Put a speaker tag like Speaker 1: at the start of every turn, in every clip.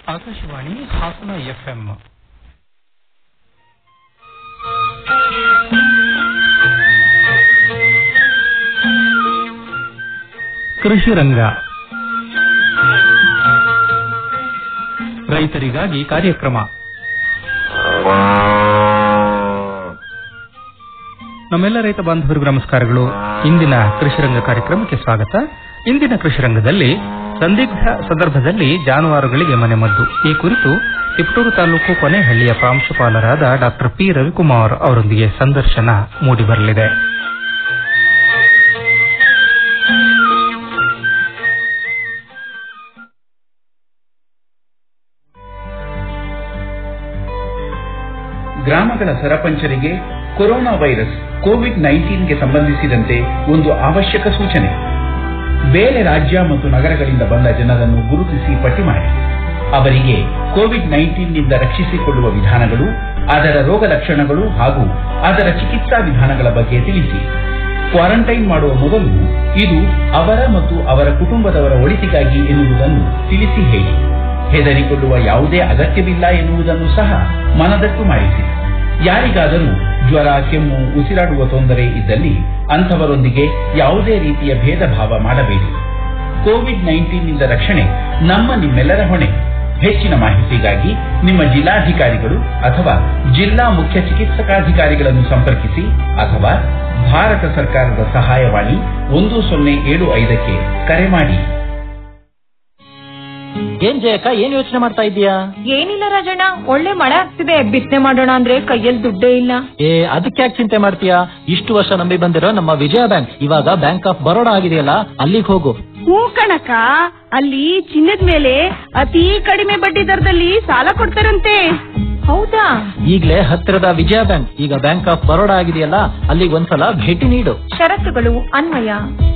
Speaker 1: Akashvani Hassan FM ಕೃಷಿ ರಂಗ ರೈತರಿಗಾಗಿ ಕಾರ್ಯಕ್ರಮ ನಮ್ಮೆಲ್ಲ ರೈತ ಬಾಂಧವರಿಗೂ ನಮಸ್ಕಾರಗಳು ಇಂದಿನ ಕೃಷಿ ರಂಗ ಕಾರ್ಯಕ್ರಮಕ್ಕೆ ಸ್ವಾಗತ ಇಂದಿನ ಕೃಷಿ ರಂಗದಲ್ಲಿ ಸಂದಿಗ್ಧ ಸಂದರ್ಭದಲ್ಲಿ ಜಾನುವಾರುಗಳಿಗೆ ಮನೆಮದ್ದು ಈ ಕುರಿತು ತಿಪಟೂರು ತಾಲೂಕು ಕೊನೆಹಳ್ಳಿಯ ಪ್ರಾಂಶುಪಾಲರಾದ ಡಾಕ್ಟರ್ ಪಿ ರವಿಕುಮಾರ್ ಅವರೊಂದಿಗೆ ಸಂದರ್ಶನ ಮೂಡಿಬರಲಿದೆ
Speaker 2: ಗ್ರಾಮಗಳ ಸರಪಂಚರಿಗೆ ಕೊರೋನಾ ವೈರಸ್ ಕೋವಿಡ್ ನೈನ್ಟೀನ್ಗೆ ಸಂಬಂಧಿಸಿದಂತೆ ಒಂದು ಅವಶ್ಯಕ ಸೂಚನೆ ಬೇರೆ ರಾಜ್ಯ ಮತ್ತು ನಗರಗಳಿಂದ ಬಂದ ಜನರನ್ನು ಗುರುತಿಸಿ ಪಟ್ಟಿ ಮಾಡಿ ಅವರಿಗೆ ಕೋವಿಡ್ ನೈನ್ಟೀನ್ನಿಂದ ರಕ್ಷಿಸಿಕೊಳ್ಳುವ ವಿಧಾನಗಳು ಅದರ ರೋಗ ಲಕ್ಷಣಗಳು ಹಾಗೂ ಅದರ ಚಿಕಿತ್ಸಾ ವಿಧಾನಗಳ ಬಗ್ಗೆ ತಿಳಿಸಿ ಕ್ವಾರಂಟೈನ್ ಮಾಡುವ ಮೊದಲು ಇದು ಅವರ ಮತ್ತು ಅವರ ಕುಟುಂಬದವರ ಒಳಿತಿಗಾಗಿ ಎನ್ನುವುದನ್ನು ತಿಳಿಸಿ ಹೇಳಿ ಹೆದರಿಕೊಳ್ಳುವ ಯಾವುದೇ ಅಗತ್ಯವಿಲ್ಲ ಎನ್ನುವುದನ್ನು ಸಹ ಮನದಟ್ಟು ಮಾಡಿಸಿ ಯಾರಿಗಾದರೂ ಜ್ವರ ಕೆಮ್ಮು ಉಸಿರಾಡುವ ತೊಂದರೆ ಇದ್ದಲ್ಲಿ ಅಂಥವರೊಂದಿಗೆ ಯಾವುದೇ ರೀತಿಯ ಭೇದ ಭಾವ ಮಾಡಬೇಡಿ ಕೋವಿಡ್ ನೈನ್ಟೀನ್ನಿಂದ ರಕ್ಷಣೆ ನಮ್ಮ ನಿಮ್ಮೆಲ್ಲರ ಹೊಣೆ ಹೆಚ್ಚಿನ ಮಾಹಿತಿಗಾಗಿ ನಿಮ್ಮ ಜಿಲ್ಲಾಧಿಕಾರಿಗಳು ಅಥವಾ ಜಿಲ್ಲಾ ಮುಖ್ಯ ಚಿಕಿತ್ಸಕಾಧಿಕಾರಿಗಳನ್ನು ಸಂಪರ್ಕಿಸಿ ಅಥವಾ ಭಾರತ ಸರ್ಕಾರದ ಸಹಾಯವಾಣಿ ಒಂದು ಸೊನ್ನೆ ಏಳು ಐದಕ್ಕೆ ಕರೆ ಮಾಡಿ
Speaker 3: ಏನ್ ಜಯಕ್ಕ ಏನ್ ಯೋಚನೆ ಮಾಡ್ತಾ ಇದೀಯಾ
Speaker 4: ಏನಿಲ್ಲ ರಾಜಣ್ಣ ಒಳ್ಳೆ ಮಳೆ ಆಗ್ತಿದೆ ಬಿತ್ತನೆ ಮಾಡೋಣ ಅಂದ್ರೆ ಕೈಯಲ್ಲಿ ದುಡ್ಡೇ ಇಲ್ಲ
Speaker 3: ಏ ಅದಕ್ಕೆ ಯಾಕೆ ಚಿಂತೆ ಮಾಡ್ತೀಯಾ ಇಷ್ಟು ವರ್ಷ ನಂಬಿ ಬಂದಿರೋ ನಮ್ಮ ವಿಜಯ ಬ್ಯಾಂಕ್ ಇವಾಗ ಬ್ಯಾಂಕ್ ಆಫ್ ಬರೋಡಾ ಆಗಿದೆಯಲ್ಲ ಅಲ್ಲಿಗೆ ಹೋಗು
Speaker 4: ಹೂ ಕಣಕ ಅಲ್ಲಿ ಚಿನ್ನದ ಮೇಲೆ ಅತಿ ಕಡಿಮೆ ಬಡ್ಡಿ ದರದಲ್ಲಿ ಸಾಲ ಕೊಡ್ತಾರಂತೆ ಹೌದಾ
Speaker 3: ಈಗ್ಲೇ ಹತ್ತಿರದ ವಿಜಯ ಬ್ಯಾಂಕ್ ಈಗ ಬ್ಯಾಂಕ್ ಆಫ್ ಬರೋಡಾ ಆಗಿದೆಯಲ್ಲ ಅಲ್ಲಿಗೆ ಒಂದ್ಸಲ ಭೇಟಿ ನೀಡು
Speaker 4: ಷರತ್ತುಗಳು ಅನ್ವಯ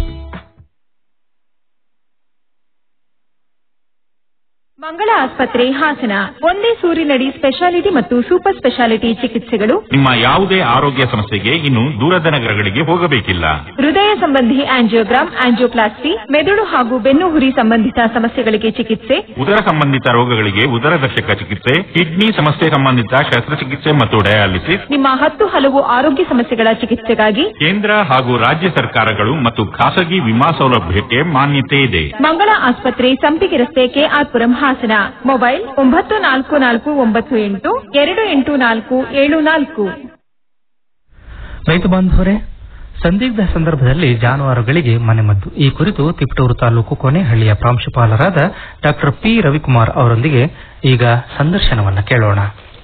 Speaker 4: ಮಂಗಳ ಆಸ್ಪತ್ರೆ ಹಾಸನ ಒಂದೇ ಸೂರಿನಡಿ ಸ್ಪೆಷಾಲಿಟಿ ಮತ್ತು ಸೂಪರ್ ಸ್ಪೆಷಾಲಿಟಿ ಚಿಕಿತ್ಸೆಗಳು
Speaker 5: ನಿಮ್ಮ ಯಾವುದೇ ಆರೋಗ್ಯ ಸಮಸ್ಯೆಗೆ ಇನ್ನು ದೂರದ ನಗರಗಳಿಗೆ ಹೋಗಬೇಕಿಲ್ಲ
Speaker 4: ಹೃದಯ ಸಂಬಂಧಿ ಆಂಜಿಯೋಗ್ರಾಮ್ ಆಂಜಿಯೋಪ್ಲಾಸ್ಟಿ ಮೆದುಳು ಹಾಗೂ ಬೆನ್ನು ಹುರಿ ಸಂಬಂಧಿತ ಸಮಸ್ಯೆಗಳಿಗೆ ಚಿಕಿತ್ಸೆ
Speaker 5: ಉದರ ಸಂಬಂಧಿತ ರೋಗಗಳಿಗೆ ಉದರದರ್ಶಕ ಚಿಕಿತ್ಸೆ ಕಿಡ್ನಿ ಸಮಸ್ಯೆ ಸಂಬಂಧಿತ ಶಸ್ತ್ರಚಿಕಿತ್ಸೆ ಮತ್ತು ಡಯಾಲಿಸಿಸ್
Speaker 4: ನಿಮ್ಮ ಹತ್ತು ಹಲವು ಆರೋಗ್ಯ ಸಮಸ್ಯೆಗಳ ಚಿಕಿತ್ಸೆಗಾಗಿ
Speaker 5: ಕೇಂದ್ರ ಹಾಗೂ ರಾಜ್ಯ ಸರ್ಕಾರಗಳು ಮತ್ತು ಖಾಸಗಿ ವಿಮಾ ಸೌಲಭ್ಯಕ್ಕೆ ಮಾನ್ಯತೆ ಇದೆ
Speaker 4: ಮಂಗಳ ಆಸ್ಪತ್ರೆ ಸಂಪಿಗೆ ರಸ್ತೆ ಕೆಆರ್ಪುರಂ ಹಾಸನ ಮೊಬೈಲ್ ಒಂಬತ್ತು ನಾಲ್ಕು ನಾಲ್ಕು ಒಂಬತ್ತು ಎಂಟು ಎರಡು ಎಂಟು ನಾಲ್ಕು ಏಳು ನಾಲ್ಕು
Speaker 1: ರೈತ ಬಾಂಧವರೇ ಸಂದಿಗ್ಧ ಸಂದರ್ಭದಲ್ಲಿ ಜಾನುವಾರುಗಳಿಗೆ ಮನೆಮದ್ದು ಈ ಕುರಿತು ತಿಪಟೂರು ತಾಲೂಕು ಕೊನೆಹಳ್ಳಿಯ ಪ್ರಾಂಶುಪಾಲರಾದ ಡಾಕ್ಟರ್ ಪಿ ರವಿಕುಮಾರ್ ಅವರೊಂದಿಗೆ ಈಗ ಸಂದರ್ಶನವನ್ನ ಕೇಳೋಣ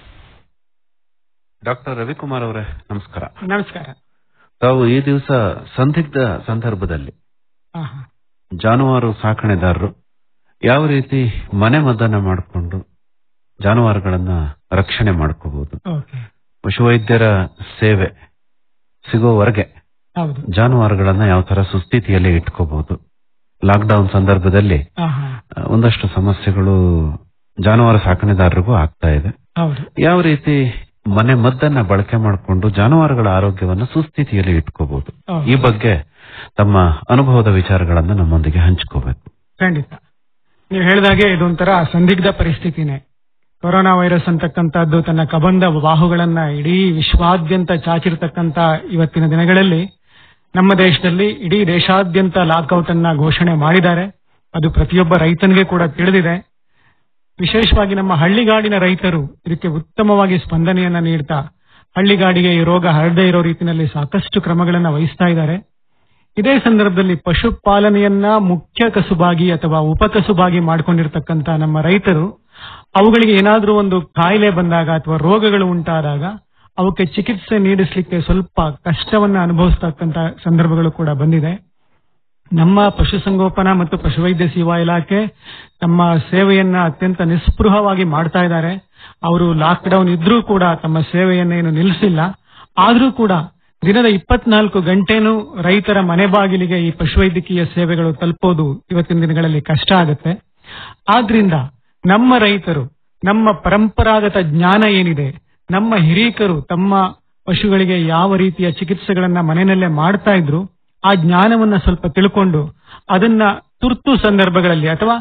Speaker 6: ಡಾಕ್ಟರ್ ರವಿಕುಮಾರ್ ಅವರೇ ನಮಸ್ಕಾರ
Speaker 7: ನಮಸ್ಕಾರ
Speaker 6: ತಾವು ಈ ದಿವಸ ಸಂದಿಗ್ಧ ಸಂದರ್ಭದಲ್ಲಿ
Speaker 7: ಹಾ, ಹಾ.
Speaker 6: ಜಾನುವಾರು ಸಾಕಣೆದಾರರು ಯಾವ ರೀತಿ ಮನೆ ಮದ್ದನ್ನ ಮಾಡಿಕೊಂಡು ಜಾನುವಾರುಗಳನ್ನ ರಕ್ಷಣೆ ಮಾಡ್ಕೋಬಹುದು
Speaker 7: ಓಕೆ
Speaker 6: ಪಶುವೈದ್ಯರ ಸೇವೆ ಸಿಗೋವರೆಗೆ
Speaker 7: ಹೌದು
Speaker 6: ಜಾನುವಾರುಗಳನ್ನ ಯಾವ ತರ ಸುಸ್ಥಿತಿಯಲ್ಲಿ ಇಟ್ಕೋಬಹುದು ಲಾಕ್ಡೌನ್ ಸಂದರ್ಭದಲ್ಲಿ
Speaker 7: ಹಾ, ಹಾ.
Speaker 6: ಆ, ಒಂದಷ್ಟು ಸಮಸ್ಯೆಗಳು ಜಾನುವಾರು ಸಾಕಣೆದಾರರಿಗೂ ಆಗ್ತಾ ಇದೆ
Speaker 7: ಹೌದು
Speaker 6: ಯಾವ ರೀತಿ ಮನೆ ಮದ್ದನ್ನ ಬಳಕೆ ಮಾಡಿಕೊಂಡು ಜಾನುವಾರುಗಳ ಆರೋಗ್ಯವನ್ನ ಸುಸ್ಥಿತಿಯಲ್ಲಿ ಇಟ್ಕೋಬಹುದು
Speaker 7: ಹೌದು.
Speaker 6: ಈ ಬಗ್ಗೆ ತಮ್ಮ ಅನುಭವದ ವಿಚಾರಗಳನ್ನ ನಮ್ಮೊಂದಿಗೆ ಹಂಚ್ಕೋಬೇಕು
Speaker 7: ಖಂಡಿತ ನೀವು ಹೇಳಿದಾಗೆ ಇದೊಂಥರ ಸಂದಿಗ್ಧ ಪರಿಸ್ಥಿತಿನೇ ಕೊರೋನಾ ವೈರಸ್ ಅಂತಕ್ಕಂಥದ್ದು ತನ್ನ ಕಬಂಧ ಬಾಹುಗಳನ್ನ ಇಡೀ ವಿಶ್ವಾದ್ಯಂತ ಚಾಚಿರ್ತಕ್ಕಂತ ಇವತ್ತಿನ ದಿನಗಳಲ್ಲಿ ನಮ್ಮ ದೇಶದಲ್ಲಿ ಇಡೀ ದೇಶಾದ್ಯಂತ ಲಾಕ್ಔಟ್ ಅನ್ನ ಘೋಷಣೆ ಮಾಡಿದ್ದಾರೆ ಅದು ಪ್ರತಿಯೊಬ್ಬ ರೈತನಿಗೆ ಕೂಡ ತಿಳಿದಿದೆ ವಿಶೇಷವಾಗಿ ನಮ್ಮ ಹಳ್ಳಿಗಾಡಿನ ರೈತರು ಇದಕ್ಕೆ ಉತ್ತಮವಾಗಿ ಸ್ಪಂದನೆಯನ್ನ ನೀಡ್ತಾ ಹಳ್ಳಿಗಾಡಿಗೆ ಈ ರೋಗ ಹರಡದೇ ಇರೋ ರೀತಿಯಲ್ಲಿ ಸಾಕಷ್ಟು ಕ್ರಮಗಳನ್ನ ವಹಿಸ್ತಾ ಇದ್ದಾರೆ ಇದೇ ಸಂದರ್ಭದಲ್ಲಿ ಪಶುಪಾಲನೆಯನ್ನ ಮುಖ್ಯ ಕಸುಬಾಗಿ ಅಥವಾ ಉಪಕಸುಬಾಗಿ ಮಾಡ್ಕೊಂಡಿರ್ತಕ್ಕಂತ ನಮ್ಮ ರೈತರು ಅವುಗಳಿಗೆ ಏನಾದ್ರೂ ಒಂದು ಕಾಯಿಲೆ ಬಂದಾಗ ಅಥವಾ ರೋಗಗಳು ಉಂಟಾದಾಗ ಅವಕ್ಕೆ ಚಿಕಿತ್ಸೆ ನೀಡಿಸ್ಲಿಕ್ಕೆ ಸ್ವಲ್ಪ ಕಷ್ಟವನ್ನ ಅನುಭವಿಸ್ತಕ್ಕಂತ ಸಂದರ್ಭಗಳು ಕೂಡ ಬಂದಿದೆ ನಮ್ಮ ಪಶುಸಂಗೋಪನಾ ಮತ್ತು ಪಶುವೈದ್ಯ ಸೇವಾ ಇಲಾಖೆ ತಮ್ಮ ಸೇವೆಯನ್ನ ಅತ್ಯಂತ ನಿಸ್ಪೃಹವಾಗಿ ಮಾಡ್ತಾ ಇದ್ದಾರೆ ಅವರು ಲಾಕ್ ಡೌನ್ ಇದ್ರೂ ಕೂಡ ತಮ್ಮ ಸೇವೆಯನ್ನ ಏನು ನಿಲ್ಲಿಸಿಲ್ಲ ಆದ್ರೂ ಕೂಡ ದಿನದ ಇಪ್ಪತ್ನಾಲ್ಕು ಗಂಟೆನೂ ರೈತರ ಮನೆ ಬಾಗಿಲಿಗೆ ಈ ಪಶುವೈದ್ಯಕೀಯ ಸೇವೆಗಳು ತಲುಪೋದು ಇವತ್ತಿನ ದಿನಗಳಲ್ಲಿ ಕಷ್ಟ ಆಗುತ್ತೆ ಆದ್ರಿಂದ ನಮ್ಮ ರೈತರು ನಮ್ಮ ಪರಂಪರಾಗತ ಜ್ಞಾನ ಏನಿದೆ ನಮ್ಮ ಹಿರೀಕರು ತಮ್ಮ ಪಶುಗಳಿಗೆ ಯಾವ ರೀತಿಯ ಚಿಕಿತ್ಸೆಗಳನ್ನ ಮನೆಯಲ್ಲೇ ಮಾಡ್ತಾ ಇದ್ರು ಆ ಜ್ಞಾನವನ್ನ ಸ್ವಲ್ಪ ತಿಳ್ಕೊಂಡು ಅದನ್ನ ತುರ್ತು ಸಂದರ್ಭಗಳಲ್ಲಿ ಅಥವಾ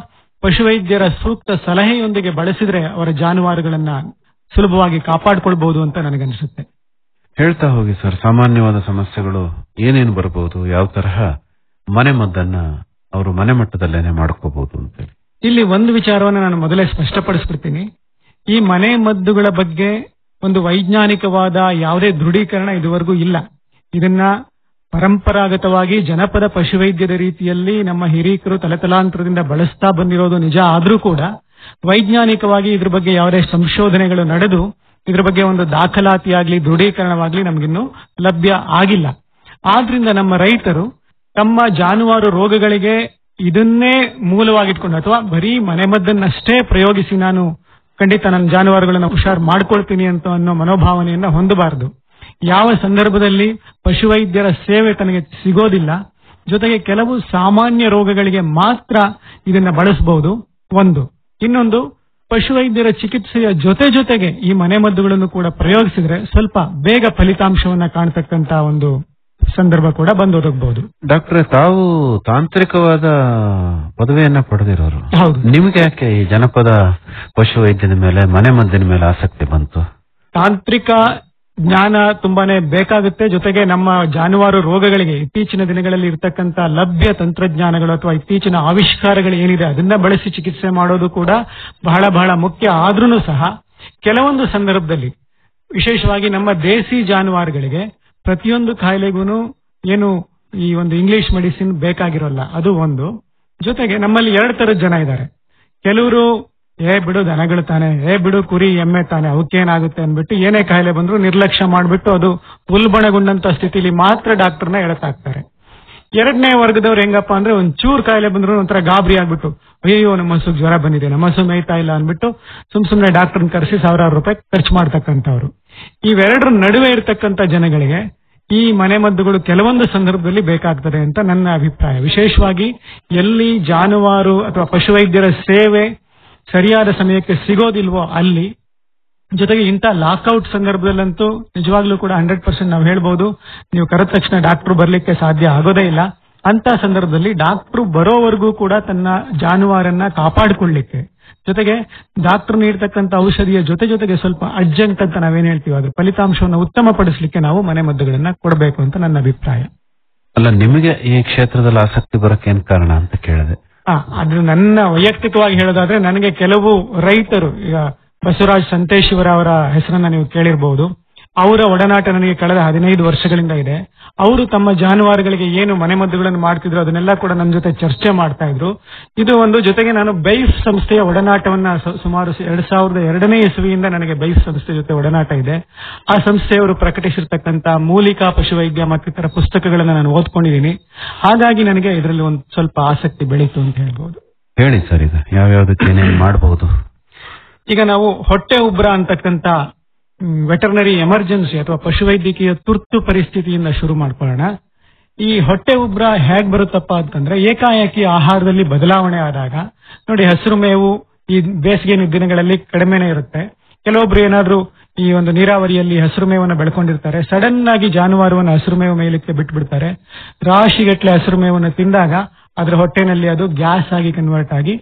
Speaker 7: ಪಶುವೈದ್ಯರ ಸೂಕ್ತ ಸಲಹೆಯೊಂದಿಗೆ ಬಳಸಿದ್ರೆ ಅವರ ಜಾನುವಾರುಗಳನ್ನ ಸುಲಭವಾಗಿ ಕಾಪಾಡಿಕೊಳ್ಬಹುದು ಅಂತ ನನಗನ್ಸುತ್ತೆ
Speaker 6: ಹೇಳ್ತಾ ಹೋಗಿ ಸರ್ ಸಾಮಾನ್ಯವಾದ ಸಮಸ್ಯೆಗಳು ಏನೇನು ಬರಬಹುದು ಯಾವ ತರಹ ಮನೆ ಮದ್ದನ್ನ ಅವರು ಮನೆ ಮಟ್ಟದಲ್ಲೇನೆ ಮಾಡ್ಕೋಬಹುದು ಅಂತೇಳಿ
Speaker 7: ಇಲ್ಲಿ ಒಂದು ವಿಚಾರವನ್ನು ನಾನು ಮೊದಲೇ ಸ್ಪಷ್ಟಪಡಿಸ್ಬಿಡ್ತೀನಿ ಈ ಮನೆ ಮದ್ದುಗಳ ಬಗ್ಗೆ ಒಂದು ವೈಜ್ಞಾನಿಕವಾದ ಯಾವುದೇ ದೃಢೀಕರಣ ಇದುವರೆಗೂ ಇಲ್ಲ ಇದನ್ನ ಪರಂಪರಾಗತವಾಗಿ ಜನಪದ ಪಶುವೈದ್ಯದ ರೀತಿಯಲ್ಲಿ ನಮ್ಮ ಹಿರೀಕರು ತಲೆತಲಾಂತರದಿಂದ ಬಳಸ್ತಾ ಬಂದಿರೋದು ನಿಜ ಆದ್ರೂ ಕೂಡ ವೈಜ್ಞಾನಿಕವಾಗಿ ಇದ್ರ ಬಗ್ಗೆ ಯಾವುದೇ ಸಂಶೋಧನೆಗಳು ನಡೆದು ಇದ್ರ ಬಗ್ಗೆ ಒಂದು ದಾಖಲಾತಿಯಾಗ್ಲಿ ದೃಢೀಕರಣವಾಗ್ಲಿ ನಮಗಿನ್ನೂ ಲಭ್ಯ ಆಗಿಲ್ಲ ಆದ್ರಿಂದ ನಮ್ಮ ರೈತರು ತಮ್ಮ ಜಾನುವಾರು ರೋಗಗಳಿಗೆ ಇದನ್ನೇ ಮೂಲವಾಗಿಟ್ಕೊಂಡು ಅಥವಾ ಬರೀ ಮನೆಮದ್ದನ್ನಷ್ಟೇ ಪ್ರಯೋಗಿಸಿ ನಾನು ಖಂಡಿತ ನನ್ನ ಜಾನುವಾರುಗಳನ್ನು ಹುಷಾರ್ ಮಾಡ್ಕೊಳ್ತೀನಿ ಅಂತ ಅನ್ನೋ ಮನೋಭಾವನೆಯನ್ನ ಹೊಂದಬಾರದು ಯಾವ ಸಂದರ್ಭದಲ್ಲಿ ಪಶುವೈದ್ಯರ ಸೇವೆ ತನಗೆ ಸಿಗೋದಿಲ್ಲ ಜೊತೆಗೆ ಕೆಲವು ಸಾಮಾನ್ಯ ರೋಗಗಳಿಗೆ ಮಾತ್ರ ಇದನ್ನ ಬಳಸಬಹುದು ಒಂದು ಇನ್ನೊಂದು ಪಶುವೈದ್ಯರ ಚಿಕಿತ್ಸೆಯ ಜೊತೆ ಜೊತೆಗೆ ಈ ಮನೆಮದ್ದುಗಳನ್ನು ಕೂಡ ಪ್ರಯೋಗಿಸಿದ್ರೆ ಸ್ವಲ್ಪ ಬೇಗ ಫಲಿತಾಂಶವನ್ನ ಕಾಣತಕ್ಕಂತ ಒಂದು ಸಂದರ್ಭ ಕೂಡ ಬಂದೊದಗಬಹುದು
Speaker 6: ಡಾಕ್ಟ್ರೆ ತಾವು ತಾಂತ್ರಿಕವಾದ ಪದವಿಯನ್ನ ಪಡೆದಿರೋರು
Speaker 7: ಹೌದು
Speaker 6: ನಿಮ್ಗೆ ಯಾಕೆ ಈ ಜನಪದ ಪಶುವೈದ್ಯದ ಮೇಲೆ ಮನೆ ಮದ್ದಿನ ಮೇಲೆ ಆಸಕ್ತಿ ಬಂತು
Speaker 7: ತಾಂತ್ರಿಕ ಜ್ಞಾನ ತುಂಬಾನೇ ಬೇಕಾಗುತ್ತೆ ಜೊತೆಗೆ ನಮ್ಮ ಜಾನುವಾರು ರೋಗಗಳಿಗೆ ಇತ್ತೀಚಿನ ದಿನಗಳಲ್ಲಿ ಇರತಕ್ಕಂತ ಲಭ್ಯ ತಂತ್ರಜ್ಞಾನಗಳು ಅಥವಾ ಇತ್ತೀಚಿನ ಆವಿಷ್ಕಾರಗಳು ಏನಿದೆ ಅದನ್ನ ಬಳಸಿ ಚಿಕಿತ್ಸೆ ಮಾಡೋದು ಕೂಡ ಬಹಳ ಬಹಳ ಮುಖ್ಯ ಆದ್ರೂ ಸಹ ಕೆಲವೊಂದು ಸಂದರ್ಭದಲ್ಲಿ ವಿಶೇಷವಾಗಿ ನಮ್ಮ ದೇಸಿ ಜಾನುವಾರುಗಳಿಗೆ ಪ್ರತಿಯೊಂದು ಕಾಯಿಲೆಗೂ ಏನು ಈ ಒಂದು ಇಂಗ್ಲಿಷ್ ಮೆಡಿಸಿನ್ ಬೇಕಾಗಿರೋಲ್ಲ ಅದು ಒಂದು ಜೊತೆಗೆ ನಮ್ಮಲ್ಲಿ ಎರಡು ತರದ ಜನ ಇದ್ದಾರೆ ಕೆಲವರು ಏ ಬಿಡು ದನಗಳು ತಾನೆ ಏ ಬಿಡು ಕುರಿ ಎಮ್ಮೆ ತಾನೆ ಅವಕ್ಕೇನಾಗುತ್ತೆ ಅನ್ಬಿಟ್ಟು ಏನೇ ಕಾಯಿಲೆ ಬಂದ್ರು ನಿರ್ಲಕ್ಷ್ಯ ಮಾಡ್ಬಿಟ್ಟು ಅದು ಉಲ್ಬಣಗೊಂಡಂತ ಸ್ಥಿತಿಲಿ ಮಾತ್ರ ಡಾಕ್ಟರ್ನ ಎಳತಾಕ್ತಾರೆ ಎರಡನೇ ವರ್ಗದವ್ರು ಹೆಂಗಪ್ಪ ಅಂದ್ರೆ ಒಂದ್ ಚೂರ್ ಕಾಯಿಲೆ ಬಂದ್ರು ಒಂಥರ ಗಾಬರಿ ಆಗ್ಬಿಟ್ಟು ಅಯ್ಯೋ ನಮ್ಮ ಹಸುಗ್ ಜ್ವರ ಬಂದಿದೆ ನಮ್ಮ ಹಸು ಮೇಯ್ತಾ ಇಲ್ಲ ಅನ್ಬಿಟ್ಟು ಸುಮ್ ಸುಮ್ನೆ ಡಾಕ್ಟರ್ನ ಕರೆಸಿ ಸಾವಿರಾರು ರೂಪಾಯಿ ಖರ್ಚು ಮಾಡ್ತಕ್ಕಂಥವ್ರು ಇವೆರಡರ ನಡುವೆ ಇರತಕ್ಕಂತ ಜನಗಳಿಗೆ ಈ ಮನೆಮದ್ದುಗಳು ಕೆಲವೊಂದು ಸಂದರ್ಭದಲ್ಲಿ ಬೇಕಾಗ್ತದೆ ಅಂತ ನನ್ನ ಅಭಿಪ್ರಾಯ ವಿಶೇಷವಾಗಿ ಎಲ್ಲಿ ಜಾನುವಾರು ಅಥವಾ ಪಶುವೈದ್ಯರ ಸೇವೆ ಸರಿಯಾದ ಸಮಯಕ್ಕೆ ಸಿಗೋದಿಲ್ವೋ ಅಲ್ಲಿ ಜೊತೆಗೆ ಇಂಥ ಲಾಕ್ಔಟ್ ಸಂದರ್ಭದಲ್ಲಂತೂ ನಿಜವಾಗ್ಲೂ ಕೂಡ ಹಂಡ್ರೆಡ್ ಪರ್ಸೆಂಟ್ ನಾವು ಹೇಳ್ಬೋದು ನೀವು ಕರೆದ ತಕ್ಷಣ ಡಾಕ್ಟರ್ ಬರ್ಲಿಕ್ಕೆ ಸಾಧ್ಯ ಆಗೋದೇ ಇಲ್ಲ ಅಂತ ಸಂದರ್ಭದಲ್ಲಿ ಡಾಕ್ಟರ್ ಬರೋವರೆಗೂ ಕೂಡ ತನ್ನ ಜಾನುವಾರನ್ನ ಕಾಪಾಡಿಕೊಳ್ಳಿಕ್ಕೆ ಜೊತೆಗೆ ಡಾಕ್ಟರ್ ನೀಡ್ತಕ್ಕಂಥ ಔಷಧಿಯ ಜೊತೆ ಜೊತೆಗೆ ಸ್ವಲ್ಪ ಅರ್ಜೆಂಟ್ ಅಂತ ನಾವೇನ್ ಹೇಳ್ತೀವಿ ಅದ್ರ ಫಲಿತಾಂಶವನ್ನು ಉತ್ತಮಪಡಿಸಲಿಕ್ಕೆ ನಾವು ಮನೆ ಮದ್ದುಗಳನ್ನ ಕೊಡಬೇಕು ಅಂತ ನನ್ನ ಅಭಿಪ್ರಾಯ
Speaker 6: ಅಲ್ಲ ನಿಮಗೆ ಈ ಕ್ಷೇತ್ರದಲ್ಲಿ ಆಸಕ್ತಿ ಬರಕ್ಕೆ ಏನ್ ಕಾರಣ ಅಂತ ಕೇಳಿದೆ
Speaker 7: ಆ, ಅದು ನನ್ನ ವೈಯಕ್ತಿಕವಾಗಿ ಹೇಳೋದಾದ್ರೆ ನನಗೆ ಕೆಲವು ರೈತರು ಈಗ ಬಸವರಾಜ್ ಸಂತೇಶಿವರ ಅವರ ಹೆಸರನ್ನ ನೀವು ಕೇಳಿರಬಹುದು ಅವರ ಒಡನಾಟ ನನಗೆ ಕಳೆದ ಹದಿನೈದು ವರ್ಷಗಳಿಂದ ಇದೆ ಅವರು ತಮ್ಮ ಜಾನುವಾರುಗಳಿಗೆ ಏನು ಮನೆಮದ್ದುಗಳನ್ನು ಮಾಡ್ತಿದ್ರು ಅದನ್ನೆಲ್ಲ ಕೂಡ ನನ್ನ ಜೊತೆ ಚರ್ಚೆ ಮಾಡ್ತಾ ಇದ್ರು ಇದು ಒಂದು ಜೊತೆಗೆ ನಾನು ಬೈಫ್ ಸಂಸ್ಥೆಯ ಒಡನಾಟವನ್ನ ಸ- ಸುಮಾರು ಎರಡ್ ಸಾವಿರದ ಎರಡನೇ ಇಸವಿಯಿಂದ ನನಗೆ ಬೈಫ್ ಸಂಸ್ಥೆ ಜೊತೆ ಒಡನಾಟ ಇದೆ ಆ ಸಂಸ್ಥೆಯವರು ಪ್ರಕಟಿಸಿರ್ತಕ್ಕಂತ ಮೂಲಿಕಾ ಪಶುವೈದ್ಯ ಮತ್ತಿತರ ಪುಸ್ತಕಗಳನ್ನ ನಾನು ಓದ್ಕೊಂಡಿದ್ದೀನಿ ಹಾಗಾಗಿ ನನಗೆ ಇದರಲ್ಲಿ ಒಂದು ಸ್ವಲ್ಪ ಆಸಕ್ತಿ ಬೆಳೀತು ಅಂತ ಹೇಳ್ಬೋದು
Speaker 6: ಹೇಳಿ ಸರ್ ಇದು ಯಾವ್ಯಾವ್ದಕ್ಕೆ ಏನೇನ್ ಮಾಡಬಹುದು
Speaker 7: ಈಗ ನಾವು ಹೊಟ್ಟೆ ಉಬ್ರ ಅಂತಕ್ಕಂತ ವೆಟರ್ನರಿ ಎಮರ್ಜೆನ್ಸಿ ಅಥವಾ ಪಶುವೈದ್ಯಕೀಯ ತುರ್ತು ಪರಿಸ್ಥಿತಿಯಿಂದ ಶುರು ಮಾಡ್ಕೊಳ್ಳೋಣ ಈ ಹೊಟ್ಟೆ ಉಬ್ರ ಹೇಗ್ ಬರುತ್ತಪ್ಪ ಅಂತಂದ್ರೆ ಏಕಾಏಕಿ ಆಹಾರದಲ್ಲಿ ಬದಲಾವಣೆ ಆದಾಗ ನೋಡಿ ಹಸಿರು ಮೇವು ಈ ಬೇಸಿಗೆ ದಿನಗಳಲ್ಲಿ ಕಡಿಮೆನೆ ಇರುತ್ತೆ ಕೆಲವೊಬ್ರು ಏನಾದ್ರೂ ಈ ಒಂದು ನೀರಾವರಿಯಲ್ಲಿ ಹಸಿರು ಮೇವನ್ನ ಬೆಳ್ಕೊಂಡಿರ್ತಾರೆ ಸಡನ್ ಆಗಿ ಜಾನುವಾರುವನ್ನು ಹಸಿರು ಮೇವು ಮೇಯಲಿಕ್ಕೆ ಬಿಟ್ಬಿಡ್ತಾರೆ ರಾಶಿಗಟ್ಲೆ ಹಸಿರು ಮೇವನ್ನು ತಿಂದಾಗ ಅದರ ಹೊಟ್ಟೆನಲ್ಲಿ ಅದು ಗ್ಯಾಸ್ ಆಗಿ ಕನ್ವರ್ಟ್ ಆಗಿ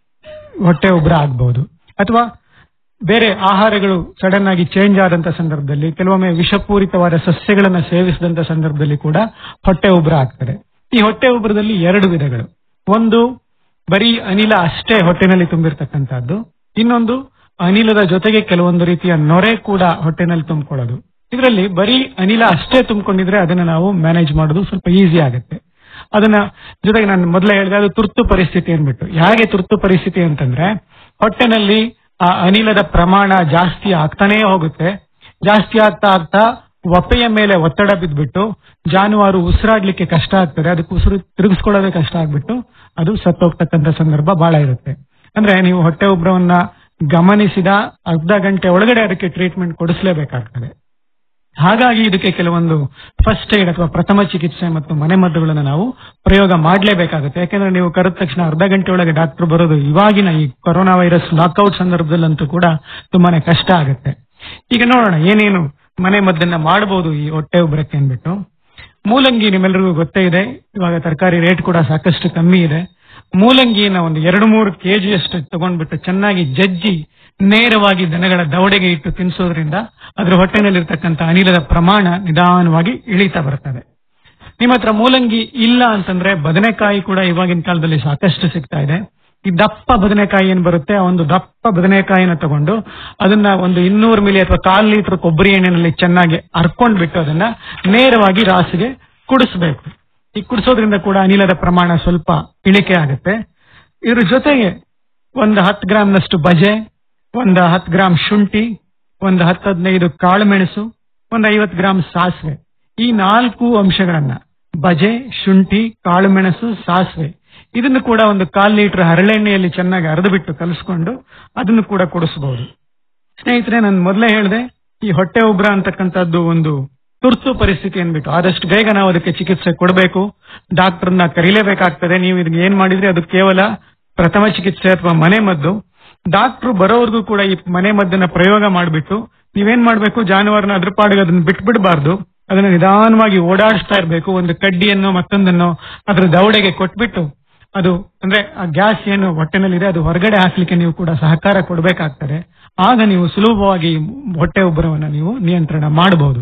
Speaker 7: ಹೊಟ್ಟೆ ಉಬ್ರ ಆಗ್ಬಹುದು ಅಥವಾ ಬೇರೆ ಆಹಾರಗಳು ಸಡನ್ ಆಗಿ ಚೇಂಜ್ ಆದಂತ ಸಂದರ್ಭದಲ್ಲಿ ಕೆಲವೊಮ್ಮೆ ವಿಷಪೂರಿತವಾದ ಸಸ್ಯಗಳನ್ನ ಸೇವಿಸಿದಂತ ಸಂದರ್ಭದಲ್ಲಿ ಕೂಡ ಹೊಟ್ಟೆ ಉಬ್ರ ಆಗ್ತದೆ ಈ ಹೊಟ್ಟೆ ಉಬ್ರದಲ್ಲಿ ಎರಡು ವಿಧಗಳು ಒಂದು ಬರೀ ಅನಿಲ ಅಷ್ಟೇ ಹೊಟ್ಟೆನಲ್ಲಿ ತುಂಬಿರ್ತಕ್ಕಂಥದ್ದು ಇನ್ನೊಂದು ಅನಿಲದ ಜೊತೆಗೆ ಕೆಲವೊಂದು ರೀತಿಯ ನೊರೆ ಕೂಡ ಹೊಟ್ಟೆನಲ್ಲಿ ತುಂಬಿಕೊಳ್ಳೋದು ಇದರಲ್ಲಿ ಬರೀ ಅನಿಲ ಅಷ್ಟೇ ತುಂಬಿಕೊಂಡಿದ್ರೆ ಅದನ್ನ ನಾವು ಮ್ಯಾನೇಜ್ ಮಾಡೋದು ಸ್ವಲ್ಪ ಈಸಿ ಆಗುತ್ತೆ ಅದನ್ನ ಜೊತೆಗೆ ನಾನು ಮೊದಲೇ ಹೇಳಿದೆ ಅದು ತುರ್ತು ಪರಿಸ್ಥಿತಿ ಅಂದ್ಬಿಟ್ಟು ಹೇಗೆ ತುರ್ತು ಪರಿಸ್ಥಿತಿ ಅಂತಂದ್ರೆ ಹೊಟ್ಟೆನಲ್ಲಿ ಆ ಅನಿಲದ ಪ್ರಮಾಣ ಜಾಸ್ತಿ ಆಗ್ತಾನೇ ಹೋಗುತ್ತೆ ಜಾಸ್ತಿ ಆಗ್ತಾ ಆಗ್ತಾ ಒಪ್ಪೆಯ ಮೇಲೆ ಒತ್ತಡ ಬಿದ್ದ್ಬಿಟ್ಟು ಜಾನುವಾರು ಉಸಿರಾಡ್ಲಿಕ್ಕೆ ಕಷ್ಟ ಆಗ್ತದೆ ಅದಕ್ಕೆ ಉಸಿರು ತಿರುಗಿಸ್ಕೊಳ್ಳೋದೇ ಕಷ್ಟ ಆಗ್ಬಿಟ್ಟು ಅದು ಸತ್ತೋಗ್ತಕ್ಕಂಥ ಸಂದರ್ಭ ಬಹಳ ಇರುತ್ತೆ ಅಂದ್ರೆ ನೀವು ಹೊಟ್ಟೆ ಉಬ್ರವನ್ನ ಗಮನಿಸಿದ ಅರ್ಧ ಗಂಟೆ ಒಳಗಡೆ ಅದಕ್ಕೆ ಟ್ರೀಟ್ಮೆಂಟ್ ಕೊಡಿಸಲೇಬೇಕಾಗ್ತದೆ ಹಾಗಾಗಿ ಇದಕ್ಕೆ ಕೆಲವೊಂದು ಫಸ್ಟ್ ಏಡ್ ಅಥವಾ ಪ್ರಥಮ ಚಿಕಿತ್ಸೆ ಮತ್ತು ಮನೆಮದ್ದುಗಳನ್ನು ನಾವು ಪ್ರಯೋಗ ಮಾಡಲೇಬೇಕಾಗುತ್ತೆ ಯಾಕೆಂದ್ರೆ ನೀವು ಕರೆದ ತಕ್ಷಣ ಅರ್ಧ ಗಂಟೆ ಒಳಗೆ ಡಾಕ್ಟರ್ ಬರೋದು ಇವಾಗಿನ ಈ ಕೊರೋನಾ ವೈರಸ್ ಲಾಕ್ಔಟ್ ಸಂದರ್ಭದಲ್ಲಂತೂ ಕೂಡ ತುಂಬಾನೇ ಕಷ್ಟ ಆಗುತ್ತೆ ಈಗ ನೋಡೋಣ ಏನೇನು ಮನೆ ಮದ್ದನ್ನ ಮಾಡಬಹುದು ಈ ಹೊಟ್ಟೆ ಉಬ್ರಕ್ಕೆ ಅಂದ್ಬಿಟ್ಟು ಮೂಲಂಗಿ ನಿಮ್ಮೆಲ್ಲರಿಗೂ ಗೊತ್ತೇ ಇದೆ ಇವಾಗ ತರಕಾರಿ ರೇಟ್ ಕೂಡ ಸಾಕಷ್ಟು ಕಮ್ಮಿ ಇದೆ ಮೂಲಂಗಿನ ಒಂದು ಎರಡು ಮೂರು ಕೆಜಿಯಷ್ಟು ತಗೊಂಡ್ಬಿಟ್ಟು ಚೆನ್ನಾಗಿ ಜಜ್ಜಿ ನೇರವಾಗಿ ದನಗಳ ದವಡೆಗೆ ಇಟ್ಟು ತಿನ್ನಿಸೋದ್ರಿಂದ ಅದರ ಹೊಟ್ಟೆನಲ್ಲಿರ್ತಕ್ಕಂಥ ಅನಿಲದ ಪ್ರಮಾಣ ನಿಧಾನವಾಗಿ ಇಳಿತಾ ಬರ್ತದೆ ನಿಮ್ಮ ಹತ್ರ ಮೂಲಂಗಿ ಇಲ್ಲ ಅಂತಂದ್ರೆ ಬದನೆಕಾಯಿ ಕೂಡ ಇವಾಗಿನ ಕಾಲದಲ್ಲಿ ಸಾಕಷ್ಟು ಸಿಗ್ತಾ ಇದೆ ಈ ದಪ್ಪ ಬದನೆಕಾಯಿ ಏನ್ ಬರುತ್ತೆ ಆ ಒಂದು ದಪ್ಪ ಬದನೆಕಾಯಿನ ತಗೊಂಡು ಅದನ್ನ ಒಂದು ಇನ್ನೂರು ಮಿಲಿ ಅಥವಾ ಕಾಲ್ ಲೀಟರ್ ಕೊಬ್ಬರಿ ಎಣ್ಣೆನಲ್ಲಿ ಚೆನ್ನಾಗಿ ಹರ್ಕೊಂಡ್ಬಿಟ್ಟು ಅದನ್ನ ನೇರವಾಗಿ ರಾಸಿಗೆ ಕುಡಿಸ್ಬೇಕು ಈ ಕುಡಿಸೋದ್ರಿಂದ ಕೂಡ ಅನಿಲದ ಪ್ರಮಾಣ ಸ್ವಲ್ಪ ಇಳಿಕೆ ಆಗುತ್ತೆ ಇದ್ರ ಜೊತೆಗೆ ಒಂದು ಹತ್ತು ಗ್ರಾಮ್ನಷ್ಟು ಬಜೆ ಒಂದು ಹತ್ತು ಗ್ರಾಮ್ ಶುಂಠಿ ಒಂದು ಹತ್ತು ಹದಿನೈದು ಕಾಳು ಮೆಣಸು ಒಂದು ಐವತ್ತು ಗ್ರಾಮ್ ಸಾಸಿವೆ ಈ ನಾಲ್ಕು ಅಂಶಗಳನ್ನ ಬಜೆ ಶುಂಠಿ ಕಾಳು ಮೆಣಸು ಸಾಸಿವೆ ಇದನ್ನು ಕೂಡ ಒಂದು ಕಾಲ್ ಲೀಟರ್ ಹರಳೆಣ್ಣೆಯಲ್ಲಿ ಚೆನ್ನಾಗಿ ಅರೆದು ಬಿಟ್ಟು ಕಲಿಸ್ಕೊಂಡು ಅದನ್ನು ಕೂಡ ಕುಡಿಸಬಹುದು ಸ್ನೇಹಿತರೆ ನಾನು ಮೊದಲೇ ಹೇಳಿದೆ ಈ ಹೊಟ್ಟೆ ಉಬ್ರ ಅಂತಕ್ಕಂಥದ್ದು ಒಂದು ತುರ್ತು ಪರಿಸ್ಥಿತಿ ಅಂದ್ಬಿಟ್ಟು ಆದಷ್ಟು ಬೇಗ ನಾವು ಅದಕ್ಕೆ ಚಿಕಿತ್ಸೆ ಕೊಡಬೇಕು ಡಾಕ್ಟರ್ನ ಕರೀಲೇಬೇಕಾಗ್ತದೆ ನೀವು ಇದಕ್ಕೆ ಏನ್ ಮಾಡಿದ್ರೆ ಅದು ಕೇವಲ ಪ್ರಥಮ ಚಿಕಿತ್ಸೆ ಅಥವಾ ಮನೆ ಮದ್ದು ಡಾಕ್ಟರ್ ಬರೋವರೆಗೂ ಕೂಡ ಈ ಮನೆ ಮದ್ದನ್ನ ಪ್ರಯೋಗ ಮಾಡಿಬಿಟ್ಟು ನೀವೇನ್ ಮಾಡ್ಬೇಕು ಜಾನುವಾರನ ಅದ್ರ ಪಾಡಿಗೆ ಅದನ್ನ ಬಿಟ್ಬಿಡಬಾರ್ದು ಅದನ್ನ ನಿಧಾನವಾಗಿ ಓಡಾಡಿಸ್ತಾ ಇರಬೇಕು ಒಂದು ಕಡ್ಡಿಯನ್ನು ಮತ್ತೊಂದನ್ನು ಅದ್ರ ದವಡೆಗೆ ಕೊಟ್ಬಿಟ್ಟು ಅದು ಅಂದ್ರೆ ಆ ಗ್ಯಾಸ್ ಏನು ಹೊಟ್ಟೆನಲ್ಲಿದೆ ಅದು ಹೊರಗಡೆ ಹಾಕ್ಲಿಕ್ಕೆ ನೀವು ಕೂಡ ಸಹಕಾರ ಕೊಡಬೇಕಾಗ್ತದೆ ಆಗ ನೀವು ಸುಲಭವಾಗಿ ಹೊಟ್ಟೆ ಉಬ್ಬರವನ್ನ ನೀವು ನಿಯಂತ್ರಣ ಮಾಡಬಹುದು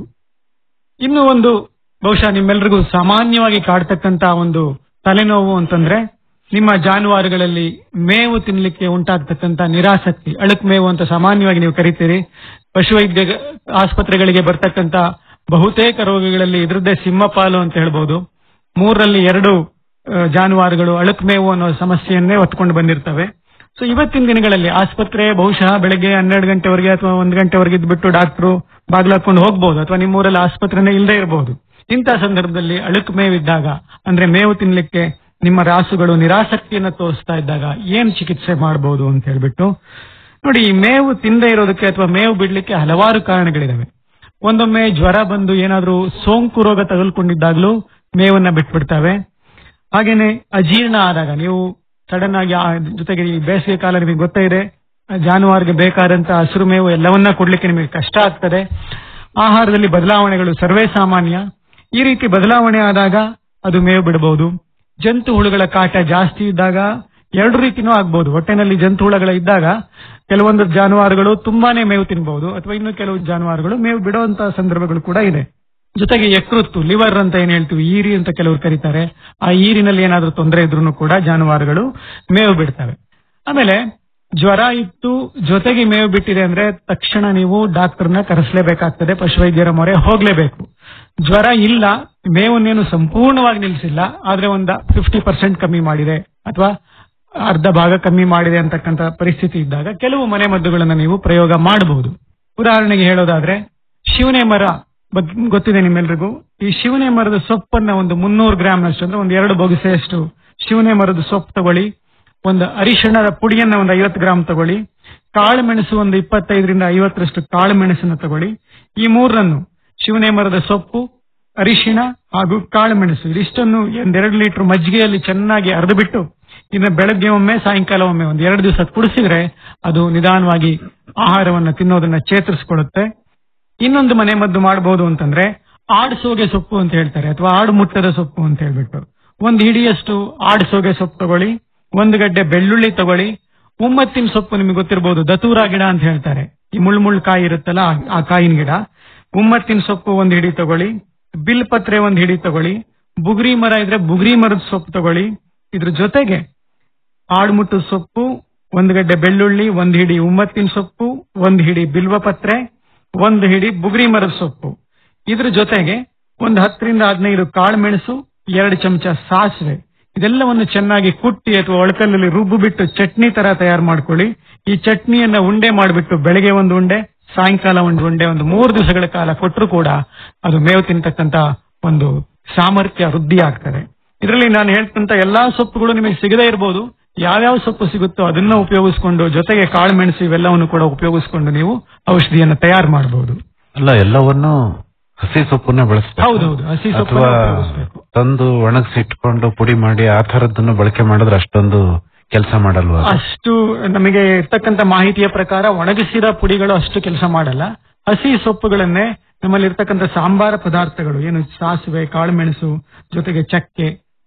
Speaker 7: ಇನ್ನು ಒಂದು ಬಹುಶಃ ನಿಮ್ಮೆಲ್ಲರಿಗೂ ಸಾಮಾನ್ಯವಾಗಿ ಕಾಡ್ತಕ್ಕಂತ ಒಂದು ತಲೆನೋವು ಅಂತಂದ್ರೆ ನಿಮ್ಮ ಜಾನುವಾರುಗಳಲ್ಲಿ ಮೇವು ತಿನ್ಲಿಕ್ಕೆ ಉಂಟಾಗ್ತಕ್ಕಂತ ನಿರಾಸಕ್ತಿ ಅಳುಕ್ ಮೇವು ಅಂತ ಸಾಮಾನ್ಯವಾಗಿ ನೀವು ಕರಿತೀರಿ ಪಶುವೈದ್ಯ ಆಸ್ಪತ್ರೆಗಳಿಗೆ ಬರ್ತಕ್ಕಂತ ಬಹುತೇಕ ರೋಗಗಳಲ್ಲಿ ಇದ್ರದ್ದೇ ಸಿಂಹಪಾಲು ಅಂತ ಹೇಳ್ಬೋದು ಮೂರರಲ್ಲಿ ಎರಡು ಆ, ಜಾನುವಾರುಗಳು ಅಳುಕ್ ಮೇವು ಅನ್ನೋ ಸಮಸ್ಯೆಯನ್ನೇ ಹೊತ್ಕೊಂಡು ಬಂದಿರ್ತವೆ ಸೊ ಇವತ್ತಿನ ದಿನಗಳಲ್ಲಿ ಆಸ್ಪತ್ರೆ ಬಹುಶಃ ಬೆಳಗ್ಗೆ ಹನ್ನೆರಡು ಗಂಟೆವರೆಗೆ ಅಥವಾ ಒಂದು ಗಂಟೆವರೆಗೆ ಇದ್ಬಿಟ್ಟು ಡಾಕ್ಟರ್ ಬಾಗ್ಲಾಕೊಂಡು ಹೋಗ್ಬೋದು ಅಥವಾ ನಿಮ್ಮೂರಲ್ಲಿ ಆಸ್ಪತ್ರೆನೇ ಇಲ್ಲದೆ ಇರಬಹುದು ಇಂಥ ಸಂದರ್ಭದಲ್ಲಿ ಅಳುಕ್ ಮೇವಿದ್ದಾಗ ಅಂದ್ರೆ ಮೇವು ತಿನ್ಲಿಕ್ಕೆ ನಿಮ್ಮ ರಾಸುಗಳು ನಿರಾಸಕ್ತಿಯನ್ನ ತೋರಿಸ್ತಾ ಇದ್ದಾಗ ಏನ್ ಚಿಕಿತ್ಸೆ ಮಾಡಬಹುದು ಅಂತ ಹೇಳ್ಬಿಟ್ಟು ನೋಡಿ ಈ ಮೇವು ತಿಂದೇ ಇರೋದಕ್ಕೆ ಅಥವಾ ಮೇವು ಬಿಡ್ಲಿಕ್ಕೆ ಹಲವಾರು ಕಾರಣಗಳಿದಾವೆ ಒಂದೊಮ್ಮೆ ಜ್ವರ ಬಂದು ಏನಾದ್ರೂ ಸೋಂಕು ರೋಗ ತಗುಲ್ಕೊಂಡಿದ್ದಾಗ್ಲೂ ಮೇವನ್ನ ಬಿಟ್ಬಿಡ್ತವೆ ಹಾಗೇನೆ ಅಜೀರ್ಣ ಆದಾಗ ನೀವು ಸಡನ್ ಆಗಿ ಆ ಜೊತೆಗೆ ಈ ಬೇಸಿಗೆ ಕಾಲ ನಿಮಗೆ ಗೊತ್ತೇ ಇದೆ ಜಾನುವಾರಿಗೆ ಬೇಕಾದಂತ ಹಸಿರು ಮೇವು ಎಲ್ಲವನ್ನ ಕೊಡ್ಲಿಕ್ಕೆ ನಿಮಗೆ ಕಷ್ಟ ಆಗ್ತದೆ ಆಹಾರದಲ್ಲಿ ಬದಲಾವಣೆಗಳು ಸರ್ವೇ ಸಾಮಾನ್ಯ ಈ ರೀತಿ ಬದಲಾವಣೆ ಆದಾಗ ಅದು ಮೇವು ಬಿಡಬಹುದು ಜಂತು ಹುಳುಗಳ ಕಾಟ ಜಾಸ್ತಿ ಇದ್ದಾಗ ಎರಡು ರೀತಿನೂ ಆಗ್ಬಹುದು ಹೊಟ್ಟೆನಲ್ಲಿ ಜಂತು ಹುಳಗಳ ಇದ್ದಾಗ ಕೆಲವೊಂದು ಜಾನುವಾರುಗಳು ತುಂಬಾನೇ ಮೇವು ತಿನ್ಬಹುದು ಅಥವಾ ಇನ್ನು ಕೆಲವು ಜಾನುವಾರುಗಳು ಮೇವು ಬಿಡುವಂತಹ ಸಂದರ್ಭಗಳು ಕೂಡ ಇದೆ ಜೊತೆಗೆ ಯಕೃತ್ತು ಲಿವರ್ ಅಂತ ಏನ್ ಹೇಳ್ತೀವಿ ಈರಿ ಅಂತ ಕೆಲವರು ಕರೀತಾರೆ ಆ ಈರಿನಲ್ಲಿ ಏನಾದ್ರೂ ತೊಂದರೆ ಇದ್ರೂ ಕೂಡ ಜಾನುವಾರುಗಳು ಮೇವು ಬಿಡ್ತವೆ ಆಮೇಲೆ ಜ್ವರ ಇತ್ತು ಜೊತೆಗೆ ಮೇವು ಬಿಟ್ಟಿದೆ ಅಂದ್ರೆ ತಕ್ಷಣ ನೀವು ಡಾಕ್ಟರ್ನ ಕರೆಸಲೇಬೇಕಾಗ್ತದೆ ಪಶುವೈದ್ಯರ ಮೊರೆ ಹೋಗ್ಲೇಬೇಕು ಜ್ವರ ಇಲ್ಲ ಮೇವನ್ನೇನು ಸಂಪೂರ್ಣವಾಗಿ ನಿಲ್ಲಿಸಿಲ್ಲ ಆದ್ರೆ ಒಂದ ಫಿಫ್ಟಿ ಪರ್ಸೆಂಟ್ ಕಮ್ಮಿ ಮಾಡಿದೆ ಅಥವಾ ಅರ್ಧ ಭಾಗ ಕಮ್ಮಿ ಮಾಡಿದೆ ಅಂತಕ್ಕಂಥ ಪರಿಸ್ಥಿತಿ ಇದ್ದಾಗ ಕೆಲವು ಮನೆ ಮದ್ದುಗಳನ್ನ ನೀವು ಪ್ರಯೋಗ ಮಾಡಬಹುದು ಉದಾಹರಣೆಗೆ ಹೇಳೋದಾದ್ರೆ ಶಿವನೆ ಮರ ಬಗ್- ಗೊತ್ತಿದೆ ನಿಮ್ಮೆಲ್ರಿಗೂ ಈ ಶಿವನೆ ಮರದ ಸೊಪ್ಪನ್ನ ಒಂದು ಮುನ್ನೂರು ಗ್ರಾಮ್ನಷ್ಟು ಅಂದ್ರೆ ಒಂದು ಎರಡು ಬೊಗಸೆಯಷ್ಟು ಶಿವನೆ ಮರದ ಸೊಪ್ಪು ತಗೊಳ್ಳಿ ಒಂದು ಅರಿಶಿಣದ ಪುಡಿಯನ್ನ ಒಂದು ಐವತ್ತು ಗ್ರಾಮ್ ತಗೊಳ್ಳಿ ಕಾಳು ಮೆಣಸು ಒಂದು ಇಪ್ಪತ್ತೈದರಿಂದ ಐವತ್ತರಷ್ಟು ಕಾಳು ಮೆಣಸನ್ನ ತಗೊಳ್ಳಿ ಈ ಮೂರನ್ನು ಶಿವನೆ ಮರದ ಸೊಪ್ಪು ಅರಿಶಿಣ ಹಾಗೂ ಕಾಳು ಮೆಣಸು ಇದಿಷ್ಟನ್ನು ಒಂದೆರಡು ಲೀಟರ್ ಮಜ್ಜಿಗೆಯಲ್ಲಿ ಚೆನ್ನಾಗಿ ಅರೆದು ಬಿಟ್ಟು ಇನ್ನು ಬೆಳಗ್ಗೆ ಒಮ್ಮೆ ಸಾಯಂಕಾಲ ಒಮ್ಮೆ ಒಂದು ಎರಡು ದಿವಸ ಕುಡಿಸಿದ್ರೆ ಅದು ನಿಧಾನವಾಗಿ ಆಹಾರವನ್ನು ತಿನ್ನೋದನ್ನ ಚೇತರಿಸಿಕೊಳ್ಳುತ್ತೆ ಇನ್ನೊಂದು ಮನೆ ಮದ್ದು ಮಾಡಬಹುದು ಅಂತಂದ್ರೆ ಆಡ್ಸೋಗೆ ಸೊಪ್ಪು ಅಂತ ಹೇಳ್ತಾರೆ ಅಥವಾ ಆಡು ಮುಟ್ಟದ ಸೊಪ್ಪು ಅಂತ ಹೇಳ್ಬಿಟ್ಟು ಒಂದು ಹಿಡಿಯಷ್ಟು ಆಡ್ಸೋಗೆ ಸೊಪ್ಪು ತಗೊಳ್ಳಿ ಒಂದು ಗಡ್ಡೆ ಬೆಳ್ಳುಳ್ಳಿ ತಗೊಳ್ಳಿ ಉಮ್ಮತ್ತಿನ ಸೊಪ್ಪು ನಿಮಗೆ ಗೊತ್ತಿರಬಹುದು ದತೂರ ಗಿಡ ಅಂತ ಹೇಳ್ತಾರೆ ಈ ಮುಳ್ಳು ಮುಳ್ಳು ಕಾಯಿ ಇರುತ್ತಲ್ಲ ಆ- ಆ ಕಾಯಿನ ಗಿಡ ಉಮ್ಮತ್ತಿನ ಸೊಪ್ಪು ಒಂದು ಹಿಡಿ ತಗೊಳ್ಳಿ ಬಿಲ್ಪತ್ರೆ ಒಂದು ಹಿಡಿ ತಗೊಳ್ಳಿ ಬುಗುರಿ ಮರ ಇದ್ರೆ ಬುಗುರಿ ಮರದ ಸೊಪ್ಪು ತಗೊಳ್ಳಿ ಇದ್ರ ಜೊತೆಗೆ ಆಡುಮುಟ್ಟದ ಸೊಪ್ಪು ಒಂದು ಗಡ್ಡೆ ಬೆಳ್ಳುಳ್ಳಿ ಒಂದು ಹಿಡಿ ಉಮ್ಮತ್ತಿನ ಸೊಪ್ಪು ಒಂದು ಹಿಡಿ ಬಿಲ್ವಪತ್ರೆ ಒಂದು ಹಿಡಿ ಬುಗುರಿ ಮರದ ಸೊಪ್ಪು ಇದ್ರ ಜೊತೆಗೆ ಒಂದು ಹತ್ತರಿಂದ ಹದಿನೈದು ಕಾಳು ಮೆಣಸು ಎರಡು ಚಮಚ ಸಾಸಿವೆ ಇದೆಲ್ಲವನ್ನು ಚೆನ್ನಾಗಿ ಕುಟ್ಟಿ ಅಥವಾ ಒಳಕಲ್ಲಲ್ಲಿ ರುಬ್ಬು ಬಿಟ್ಟು ಚಟ್ನಿ ತರ ತಯಾರು ಮಾಡ್ಕೊಳ್ಳಿ ಈ ಚಟ್ನಿಯನ್ನ ಉಂಡೆ ಮಾಡಿಬಿಟ್ಟು ಬೆಳಗ್ಗೆ ಒಂದು ಉಂಡೆ ಸಾಯಂಕಾಲ ಒಂದು ಉಂಡೆ ಒಂದು ಮೂರು ದಿವಸಗಳ ಕಾಲ ಕೊಟ್ಟರು ಕೂಡ ಅದು ಮೇವು ತಿಂತಕ್ಕಂತ ಒಂದು ಸಾಮರ್ಥ್ಯ ವೃದ್ಧಿ ಆಗ್ತದೆ ಇದರಲ್ಲಿ ನಾನು ಹೇಳ್ತಂತ ಎಲ್ಲಾ ಸೊಪ್ಪುಗಳು ನಿಮಗೆ ಸಿಗದೇ ಇರಬಹುದು ಯಾವ್ಯಾವ ಸೊಪ್ಪು ಸಿಗುತ್ತೋ ಅದನ್ನ ಉಪಯೋಗಿಸ್ಕೊಂಡು ಜೊತೆಗೆ ಕಾಳು ಮೆಣಸು ಇವೆಲ್ಲವನ್ನು ಕೂಡ ಉಪಯೋಗಿಸ್ಕೊಂಡು ನೀವು ಔಷಧಿಯನ್ನು ತಯಾರು ಮಾಡಬಹುದು
Speaker 6: ಅಲ್ಲ ಎಲ್ಲವನ್ನೂ ಹಸಿ ಸೊಪ್ಪನ್ನೇ ಬಳಸ್ಬೇಕು
Speaker 7: ಹೌದೌದು, ಹಸಿ ಸೊಪ್ಪನ್ನೇ
Speaker 6: ಅಥವಾ
Speaker 7: ಉಪಯೋಗಿಸ್ಬೇಕು.
Speaker 6: ತಂದು ಒಣಗಿಸಿ ಇಟ್ಕೊಂಡು ಪುಡಿ ಮಾಡಿ ಆ ತರದ್ದನ್ನು ಬಳಕೆ ಮಾಡಿದ್ರೆ ಅಷ್ಟೊಂದು ಕೆಲಸ ಮಾಡಲ್ವಾ ಅದು?
Speaker 7: ಅಷ್ಟು ನಮಗೆ ಇರ್ತಕ್ಕಂಥ ಮಾಹಿತಿಯ ಪ್ರಕಾರ ಒಣಗಿಸಿದ ಪುಡಿಗಳು ಅಷ್ಟು ಕೆಲಸ ಮಾಡಲ್ಲ ಹಸಿ ಸೊಪ್ಪುಗಳನ್ನೇ ನಮ್ಮಲ್ಲಿ ಇರ್ತಕ್ಕಂಥ ಸಾಂಬಾರ ಪದಾರ್ಥಗಳು ಏನು ಸಾಸಿವೆ ಕಾಳುಮೆಣಸು ಜೊತೆಗೆ ಚಕ್ಕೆ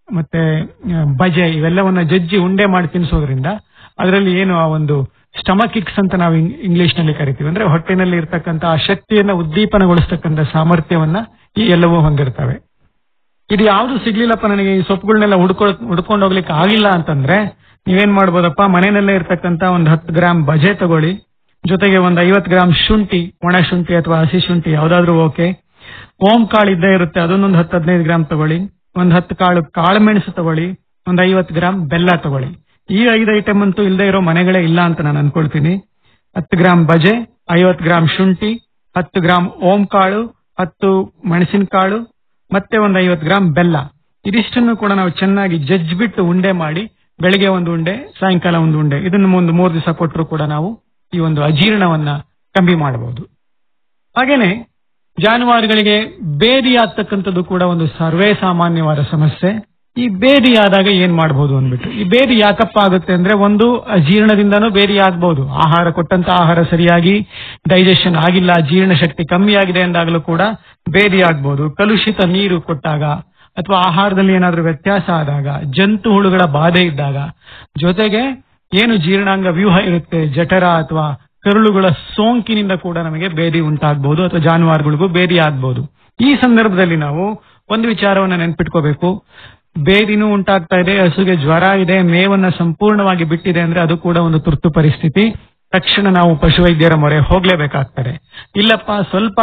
Speaker 7: ಮತ್ತೆ ಆ, ಬಜೆ ಇವೆಲ್ಲವನ್ನ ಜಜ್ಜಿ ಉಂಡೆ ಮಾಡಿ ತಿನ್ನಿಸೋದ್ರಿಂದ ಅದರಲ್ಲಿ ಏನು ಆ ಒಂದು ಸ್ಟಮಕಿಕ್ಸ್ ಅಂತ ನಾವು ಇಂಗ್ಲಿಷ್ ನಲ್ಲಿ ಕರಿತೀವಿ ಅಂದ್ರೆ ಹೊಟ್ಟೆನಲ್ಲಿ ಇರ್ತಕ್ಕಂಥ ಆ ಶಕ್ತಿಯನ್ನ ಉದ್ದೀಪನಗೊಳಿಸ್ತಕ್ಕಂಥ ಸಾಮರ್ಥ್ಯವನ್ನ ಈ ಎಲ್ಲವೂ ಹೊಂದಿರ್ತವೆ ಇದು ಯಾವ್ದು ಸಿಗ್ಲಿಲ್ಲಪ್ಪ ನನಗೆ ಈ ಸೊಪ್ಪುಗಳನ್ನೆಲ್ಲ ಹುಡ್ಕೊ ಹುಡ್ಕೊಂಡು ಹೋಗ್ಲಿಕ್ಕೆ ಆಗಿಲ್ಲ ಅಂತಂದ್ರೆ ನೀವೇನ್ ಮಾಡ್ಬೋದಪ್ಪ ಮನೆಯಲ್ಲೇ ಇರ್ತಕ್ಕಂತ ಒಂದ್ ಹತ್ತು ಗ್ರಾಮ್ ಬಜೆ ತಗೊಳ್ಳಿ ಜೊತೆಗೆ ಒಂದ್ ಐವತ್ ಗ್ರಾಮ್ ಶುಂಠಿ ಒಣ ಶುಂಠಿ ಅಥವಾ ಹಸಿ ಶುಂಠಿ ಯಾವ್ದಾದ್ರು ಓಕೆ ಓಂ ಕಾಳು ಇದ್ದೇ ಇರುತ್ತೆ ಅದನ್ನೊಂದು ಹತ್ತು ಹದಿನೈದು ಗ್ರಾಮ್ ತಗೊಳ್ಳಿ ಒಂದ್ ಹತ್ತು ಕಾಳು ಕಾಳು ಮೆಣಸು ತಗೊಳ್ಳಿ ಒಂದ್ ಐವತ್ ಗ್ರಾಮ್ ಬೆಲ್ಲ ತಗೊಳ್ಳಿ ಈ ಐದು ಐಟಮ್ ಅಂತೂ ಇಲ್ಲದೆ ಇರೋ ಮನೆಗಳೇ ಇಲ್ಲ ಅಂತ ನಾನು ಅನ್ಕೊಳ್ತೀನಿ ಹತ್ತು ಗ್ರಾಮ್ ಬಜೆ ಐವತ್ ಗ್ರಾಮ್ ಶುಂಠಿ ಹತ್ತು ಗ್ರಾಮ್ ಓಂ ಕಾಳು ಹತ್ತು ಮೆಣಸಿನಕಾಳು ಮತ್ತೆ ಒಂದು ಐವತ್ತು ಗ್ರಾಮ್ ಬೆಲ್ಲ ಇದಿಷ್ಟನ್ನು ಕೂಡ ನಾವು ಚೆನ್ನಾಗಿ ಜಜ್ಜಿಬಿಟ್ಟು ಉಂಡೆ ಮಾಡಿ ಬೆಳಿಗ್ಗೆ ಒಂದು ಉಂಡೆ ಸಾಯಂಕಾಲ ಒಂದು ಉಂಡೆ ಇದನ್ನು ಒಂದು ಮೂರು ದಿವಸ ಕೊಟ್ಟರು ಕೂಡ ನಾವು ಈ ಒಂದು ಅಜೀರ್ಣವನ್ನ ಕಮ್ಮಿ ಮಾಡಬಹುದು ಹಾಗೇನೆ ಜಾನುವಾರುಗಳಿಗೆ ಬೇದಿ ಆಗ್ತಕ್ಕಂಥದ್ದು ಕೂಡ ಒಂದು ಸರ್ವೇ ಸಾಮಾನ್ಯವಾದ ಸಮಸ್ಯೆ ಈ ಬೇದಿ ಆದಾಗ ಏನ್ ಮಾಡಬಹುದು ಅಂದ್ಬಿಟ್ಟು ಈ ಬೇದಿ ಯಾಕಪ್ಪ ಆಗುತ್ತೆ ಅಂದ್ರೆ ಒಂದು ಅಜೀರ್ಣದಿಂದನೂ ಬೇದಿ ಆಗ್ಬಹುದು ಆಹಾರ ಕೊಟ್ಟಂತ ಆಹಾರ ಸರಿಯಾಗಿ ಡೈಜೆಷನ್ ಆಗಿಲ್ಲ ಜೀರ್ಣ ಶಕ್ತಿ ಕಮ್ಮಿ ಆಗಿದೆ ಎಂದಾಗಲೂ ಕೂಡ ಬೇದಿ ಆಗ್ಬಹುದು ಕಲುಷಿತ ನೀರು ಕೊಟ್ಟಾಗ ಅಥವಾ ಆಹಾರದಲ್ಲಿ ಏನಾದ್ರೂ ವ್ಯತ್ಯಾಸ ಆದಾಗ ಜಂತು ಹುಳುಗಳ ಬಾಧೆ ಇದ್ದಾಗ ಜೊತೆಗೆ ಏನು ಜೀರ್ಣಾಂಗ ವ್ಯೂಹ ಇರುತ್ತೆ ಜಠರ ಅಥವಾ ಕರುಳುಗಳ ಸೋಂಕಿನಿಂದ ಕೂಡ ನಮಗೆ ಬೇದಿ ಉಂಟಾಗಬಹುದು ಅಥವಾ ಜಾನುವಾರುಗಳಿಗೂ ಬೇದಿ ಆಗ್ಬಹುದು ಈ ಸಂದರ್ಭದಲ್ಲಿ ನಾವು ಒಂದು ವಿಚಾರವನ್ನ ನೆನ್ಪಿಟ್ಕೋಬೇಕು ಬೇದಿನೂ ಉಂಟಾಗ್ತಾ ಇದೆ ಹಸುಗೆ ಜ್ವರ ಇದೆ ಮೇವನ್ನ ಸಂಪೂರ್ಣವಾಗಿ ಬಿಟ್ಟಿದೆ ಅಂದ್ರೆ ಅದು ಕೂಡ ಒಂದು ತುರ್ತು ಪರಿಸ್ಥಿತಿ ತಕ್ಷಣ ನಾವು ಪಶುವೈದ್ಯರ ಮೊರೆ ಹೋಗ್ಲೇಬೇಕಾಗ್ತದೆ ಇಲ್ಲಪ್ಪ ಸ್ವಲ್ಪ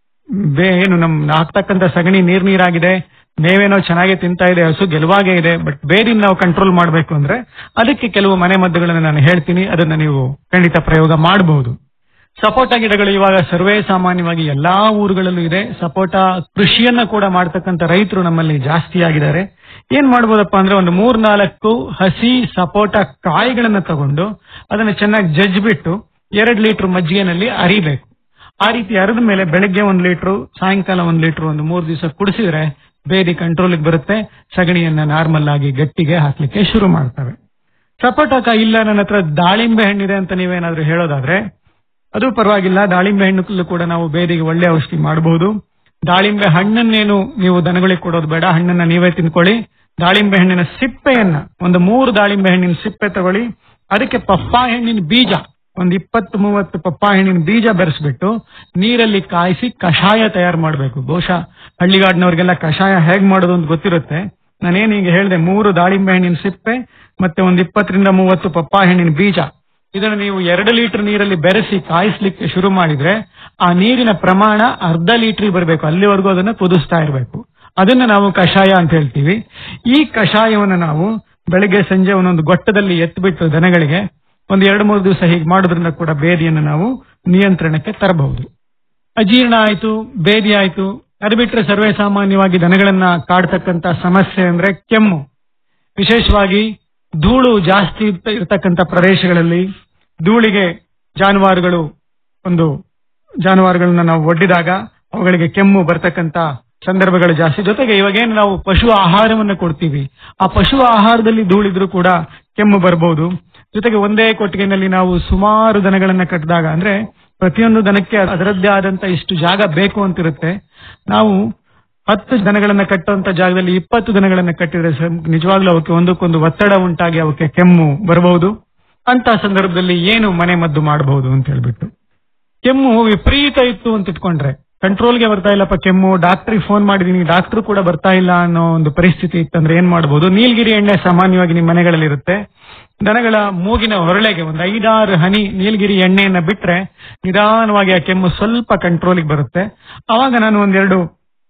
Speaker 7: ಬೇ ಏನು ನಮ್ ಹಾಕ್ತಕ್ಕಂತ ಸಗಣಿ ನೀರ್ ನೀರಾಗಿದೆ ಮೇವೇನೋ ಚೆನ್ನಾಗಿ ತಿಂತಾ ಇದೆ ಹಸು ಗೆಲುವಾಗೇ ಇದೆ ಬಟ್ ಬೇರಿನ ನಾವು ಕಂಟ್ರೋಲ್ ಮಾಡಬೇಕು ಅಂದ್ರೆ ಅದಕ್ಕೆ ಕೆಲವು ಮನೆ ಮದ್ದುಗಳನ್ನ ನಾನು ಹೇಳ್ತೀನಿ ಅದನ್ನ ನೀವು ಖಂಡಿತ ಪ್ರಯೋಗ ಮಾಡಬಹುದು ಸಪೋಟ ಗಿಡಗಳು ಇವಾಗ ಸರ್ವೇ ಸಾಮಾನ್ಯವಾಗಿ ಎಲ್ಲಾ ಊರುಗಳಲ್ಲೂ ಇದೆ ಸಪೋಟ ಕೃಷಿಯನ್ನ ಕೂಡ ಮಾಡ್ತಕ್ಕಂಥ ರೈತರು ನಮ್ಮಲ್ಲಿ ಜಾಸ್ತಿ ಆಗಿದ್ದಾರೆ ಏನ್ ಮಾಡ್ಬೋದಪ್ಪ ಅಂದ್ರೆ ಒಂದು ಮೂರ್ ನಾಲ್ಕು ಹಸಿ ಸಪೋಟ ಕಾಯಿಗಳನ್ನ ತಗೊಂಡು ಅದನ್ನ ಚೆನ್ನಾಗಿ ಜಜ್ಬಿಟ್ಟು ಎರಡ್ ಲೀಟರ್ ಮಜ್ಜಿಗೆನಲ್ಲಿ ಅರಿಬೇಕು ಆ ರೀತಿ ಅರಿದ ಮೇಲೆ ಬೆಳಗ್ಗೆ ಒಂದ್ ಲೀಟರ್ ಸಾಯಂಕಾಲ ಒಂದ್ ಲೀಟರ್ ಒಂದು ಮೂರ್ ದಿವಸ ಕುಡಿಸಿದ್ರೆ ಬೇದಿ ಕಂಟ್ರೋಲ್ಗೆ ಬರುತ್ತೆ ಸಗಣಿಯನ್ನ ನಾರ್ಮಲ್ ಆಗಿ ಗಟ್ಟಿಗೆ ಹಾಕ್ಲಿಕ್ಕೆ ಶುರು ಮಾಡ್ತವೆ ಸಪೋಟಕ ಇಲ್ಲ ನನ್ನ ಹತ್ರ ದಾಳಿಂಬೆ ಹಣ್ಣಿದೆ ಅಂತ ನೀವೇನಾದ್ರೂ ಹೇಳೋದಾದ್ರೆ ಅದು ಪರವಾಗಿಲ್ಲ ದಾಳಿಂಬೆ ಹಣ್ಣು ಕೂಡ ನಾವು ಬೇದಿಗೆ ಒಳ್ಳೆ ಔಷಧಿ ಮಾಡಬಹುದು ದಾಳಿಂಬೆ ಹಣ್ಣನ್ನೇನು ನೀವು ದನಗಳಿಗೆ ಕೊಡೋದು ಬೇಡ ಹಣ್ಣನ್ನ ನೀವೇ ತಿನ್ಕೊಳ್ಳಿ ದಾಳಿಂಬೆ ಹಣ್ಣಿನ ಸಿಪ್ಪೆಯನ್ನ ಒಂದು ಮೂರು ದಾಳಿಂಬೆ ಹಣ್ಣಿನ ಸಿಪ್ಪೆ ತಗೊಳ್ಳಿ ಅದಕ್ಕೆ ಪಪ್ಪಾಯ ಹಣ್ಣಿನ ಬೀಜ ಒಂದು ಇಪ್ಪತ್ತು ಮೂವತ್ತು ಪಪ್ಪಾಯ ಹಣ್ಣಿನ ಬೀಜ ಬೆರೆಸ್ಬಿಟ್ಟು ನೀರಲ್ಲಿ ಕಾಯಿಸಿ ಕಷಾಯ ತಯಾರು ಮಾಡಬೇಕು ಬಹುಶಃ ಹಳ್ಳಿಗಾಡಿನವ್ರಿಗೆಲ್ಲ ಕಷಾಯ ಹೇಗ್ ಮಾಡೋದು ಅಂತ ಗೊತ್ತಿರುತ್ತೆ ನಾನೇನು ಈಗ ಹೇಳಿದೆ ಮೂರು ದಾಳಿಂಬೆ ಹಣ್ಣಿನ ಸಿಪ್ಪೆ ಮತ್ತೆ ಒಂದು ಇಪ್ಪತ್ತರಿಂದ ಮೂವತ್ತು ಪಪ್ಪಾಯ ಹಣ್ಣಿನ ಬೀಜ ಇದನ್ನು ನೀವು ಎರಡು ಲೀಟರ್ ನೀರಲ್ಲಿ ಬೆರೆಸಿ ಕಾಯಿಸ್ಲಿಕ್ಕೆ ಶುರು ಮಾಡಿದ್ರೆ ಆ ನೀರಿನ ಪ್ರಮಾಣ ಅರ್ಧ ಲೀಟರ್ ಬರಬೇಕು ಅಲ್ಲಿವರೆಗೂ ಅದನ್ನ ಕುದಿಸ್ತಾ ಇರಬೇಕು ಅದನ್ನ ನಾವು ಕಷಾಯ ಅಂತ ಹೇಳ್ತೀವಿ ಈ ಕಷಾಯವನ್ನು ನಾವು ಬೆಳಿಗ್ಗೆ ಸಂಜೆ ಒಂದೊಂದು ಗೊಟ್ಟದಲ್ಲಿ ಎತ್ಬಿಟ್ಟು ದನಗಳಿಗೆ ಒಂದು ಎರಡು ಮೂರು ದಿವಸ ಹೀಗೆ ಮಾಡೋದ್ರಿಂದ ಕೂಡ ಬೇದಿಯನ್ನು ನಾವು ನಿಯಂತ್ರಣಕ್ಕೆ ತರಬಹುದು ಅಜೀರ್ಣ ಆಯ್ತು ಬೇದಿ ಆಯ್ತು ಅದು ಬಿಟ್ರೆ ಸರ್ವೇ ಸಾಮಾನ್ಯವಾಗಿ ದನಗಳನ್ನ ಕಾಡ್ತಕ್ಕಂತ ಸಮಸ್ಯೆ ಅಂದ್ರೆ ಕೆಮ್ಮು ವಿಶೇಷವಾಗಿ ಧೂಳು ಜಾಸ್ತಿ ಇರ್ತ- ಇರ್ತಕ್ಕಂಥ ಪ್ರದೇಶಗಳಲ್ಲಿ ಧೂಳಿಗೆ ಜಾನುವಾರುಗಳು ಒಂದು ಜಾನುವಾರುಗಳನ್ನ ನಾವು ಒಡ್ಡಿದಾಗ ಅವುಗಳಿಗೆ ಕೆಮ್ಮು ಬರ್ತಕ್ಕಂತ ಸಂದರ್ಭಗಳು ಜಾಸ್ತಿ ಜೊತೆಗೆ ಇವಾಗೇನು ನಾವು ಪಶು ಆಹಾರವನ್ನು ಕೊಡ್ತೀವಿ ಆ ಪಶು ಆಹಾರದಲ್ಲಿ ಧೂಳಿದ್ರು ಕೂಡ ಕೆಮ್ಮು ಬರಬಹುದು ಜೊತೆಗೆ ಒಂದೇ ಕೊಟ್ಟಿಗೆನಲ್ಲಿ ನಾವು ಸುಮಾರು ದನಗಳನ್ನ ಕಟ್ಟಿದಾಗ ಅಂದ್ರೆ ಪ್ರತಿಯೊಂದು ದನಕ್ಕೆ ಅದರದ್ದೇ ಆದಂತ ಇಷ್ಟು ಜಾಗ ಬೇಕು ಅಂತಿರುತ್ತೆ ನಾವು ಹತ್ತು ದನಗಳನ್ನ ಕಟ್ಟುವಂತ ಜಾಗದಲ್ಲಿ ಇಪ್ಪತ್ತು ದನಗಳನ್ನ ಕಟ್ಟಿದ್ರೆ ಸ- ನಿಜವಾಗ್ಲೂ ಅವಕ್ಕೆ ಒಂದಕ್ಕೊಂದು ಒತ್ತಡ ಉಂಟಾಗಿ ಅವಕ್ಕೆ ಕೆಮ್ಮು ಬರಬಹುದು ಅಂತ ಸಂದರ್ಭದಲ್ಲಿ ಏನು ಮನೆ ಮದ್ದು ಮಾಡಬಹುದು ಅಂತ ಹೇಳ್ಬಿಟ್ಟು ಕೆಮ್ಮು ವಿಪರೀತ ಇತ್ತು ಅಂತ ಇಟ್ಕೊಂಡ್ರೆ ಕಂಟ್ರೋಲ್ಗೆ ಬರ್ತಾ ಇಲ್ಲಪ್ಪ ಕೆಮ್ಮು ಡಾಕ್ಟ್ರಿಗೆ ಫೋನ್ ಮಾಡಿದೀನಿ ಡಾಕ್ಟರ್ ಕೂಡ ಬರ್ತಾ ಇಲ್ಲ ಅನ್ನೋ ಒಂದು ಪರಿಸ್ಥಿತಿ ಇತ್ತಂದ್ರೆ ಏನ್ ಮಾಡಬಹುದು ನೀಲಗಿರಿ ಎಣ್ಣೆ ಸಾಮಾನ್ಯವಾಗಿ ನಿಮ್ಮ ಮನೆಗಳಲ್ಲಿ ಇರುತ್ತೆ ದನಗಳ ಮೂಗಿನ ಹೊರಳೆಗೆ ಒಂದು ಐದಾರು ಹನಿ ನೀಲಗಿರಿ ಎಣ್ಣೆಯನ್ನ ಬಿಟ್ರೆ ನಿಧಾನವಾಗಿ ಆ ಕೆಮ್ಮು ಸ್ವಲ್ಪ ಕಂಟ್ರೋಲಿಗೆ ಬರುತ್ತೆ ಅವಾಗ ನಾನು ಒಂದೆರಡು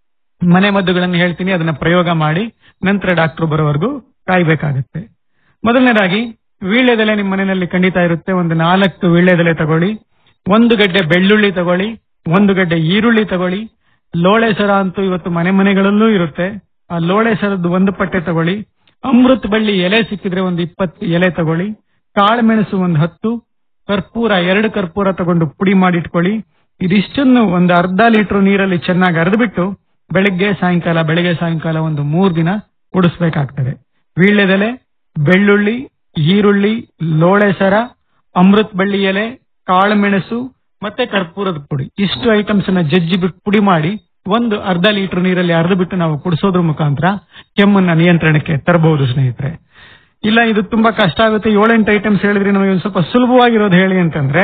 Speaker 7: ಮನೆ ಮದ್ದುಗಳನ್ನು ಹೇಳ್ತೀನಿ ಅದನ್ನ ಪ್ರಯೋಗ ಮಾಡಿ ನಂತರ ಡಾಕ್ಟರ್ ಬರೋವರೆಗೂ ಕಾಯ್ಬೇಕಾಗುತ್ತೆ ಮೊದಲನೇದಾಗಿ ವೀಳ್ಯದೆಲೆ ನಿಮ್ಮ ಮನೆಯಲ್ಲಿ ಖಂಡಿತ ಇರುತ್ತೆ ಒಂದು ನಾಲ್ಕು ವೀಳ್ಯದೆಲೆ ತಗೊಳ್ಳಿ ಒಂದು ಗಡ್ಡೆ ಬೆಳ್ಳುಳ್ಳಿ ತಗೊಳ್ಳಿ ಒಂದು ಗಡ್ಡೆ ಈರುಳ್ಳಿ ತಗೊಳ್ಳಿ ಲೋಳೆ ಸರ ಅಂತೂ ಇವತ್ತು ಮನೆ ಮನೆಗಳಲ್ಲೂ ಇರುತ್ತೆ ಆ ಲೋಳೆ ಸರದ್ದು ಒಂದು ಪಟ್ಟೆ ತಗೊಳ್ಳಿ ಅಮೃತ ಬಳ್ಳಿ ಎಲೆ ಸಿಕ್ಕಿದ್ರೆ ಒಂದು ಇಪ್ಪತ್ತು ಎಲೆ ತಗೊಳ್ಳಿ ಕಾಳುಮೆಣಸು ಒಂದು ಹತ್ತು ಕರ್ಪೂರ ಎರಡು ಕರ್ಪೂರ ತಗೊಂಡು ಪುಡಿ ಮಾಡಿಟ್ಕೊಳ್ಳಿ ಇದಿಷ್ಟನ್ನು ಒಂದು ಅರ್ಧ ಲೀಟರ್ ನೀರಲ್ಲಿ ಚೆನ್ನಾಗಿ ಅರೆದ್ಬಿಟ್ಟು ಬೆಳಿಗ್ಗೆ ಸಾಯಂಕಾಲ ಬೆಳಿಗ್ಗೆ ಸಾಯಂಕಾಲ ಒಂದು ಮೂರ್ ದಿನ ಕುಡಿಸ್ಬೇಕಾಗ್ತದೆ ವೀಳ್ಯದೆಲೆ ಬೆಳ್ಳುಳ್ಳಿ ಈರುಳ್ಳಿ ಲೋಳೆ ಸರ ಅಮೃತ ಬಳ್ಳಿ ಎಲೆ ಕಾಳುಮೆಣಸು ಮತ್ತೆ ಕರ್ಪೂರದ ಪುಡಿ ಇಷ್ಟು ಐಟಮ್ಸ್ ಅನ್ನ ಜಜ್ಜಿ ಬಿಟ್ಟು ಪುಡಿ ಮಾಡಿ ಒಂದು ಅರ್ಧ ಲೀಟರ್ ನೀರಲ್ಲಿ ಅರ್ಧ ಬಿಟ್ಟು ನಾವು ಕುಡಿಸೋದ್ರ ಮುಖಾಂತರ ಕೆಮ್ಮನ್ನ ನಿಯಂತ್ರಣಕ್ಕೆ ತರಬಹುದು ಸ್ನೇಹಿತರೆ ಇಲ್ಲ ಇದು ತುಂಬಾ ಕಷ್ಟ ಆಗುತ್ತೆ ಏಳೆಂಟು ಐಟಮ್ಸ್ ಹೇಳಿದ್ರೆ ನಮಗೆ ಒಂದು ಸ್ವಲ್ಪ ಸುಲಭವಾಗಿರೋದು ಹೇಳಿ ಅಂತಂದ್ರೆ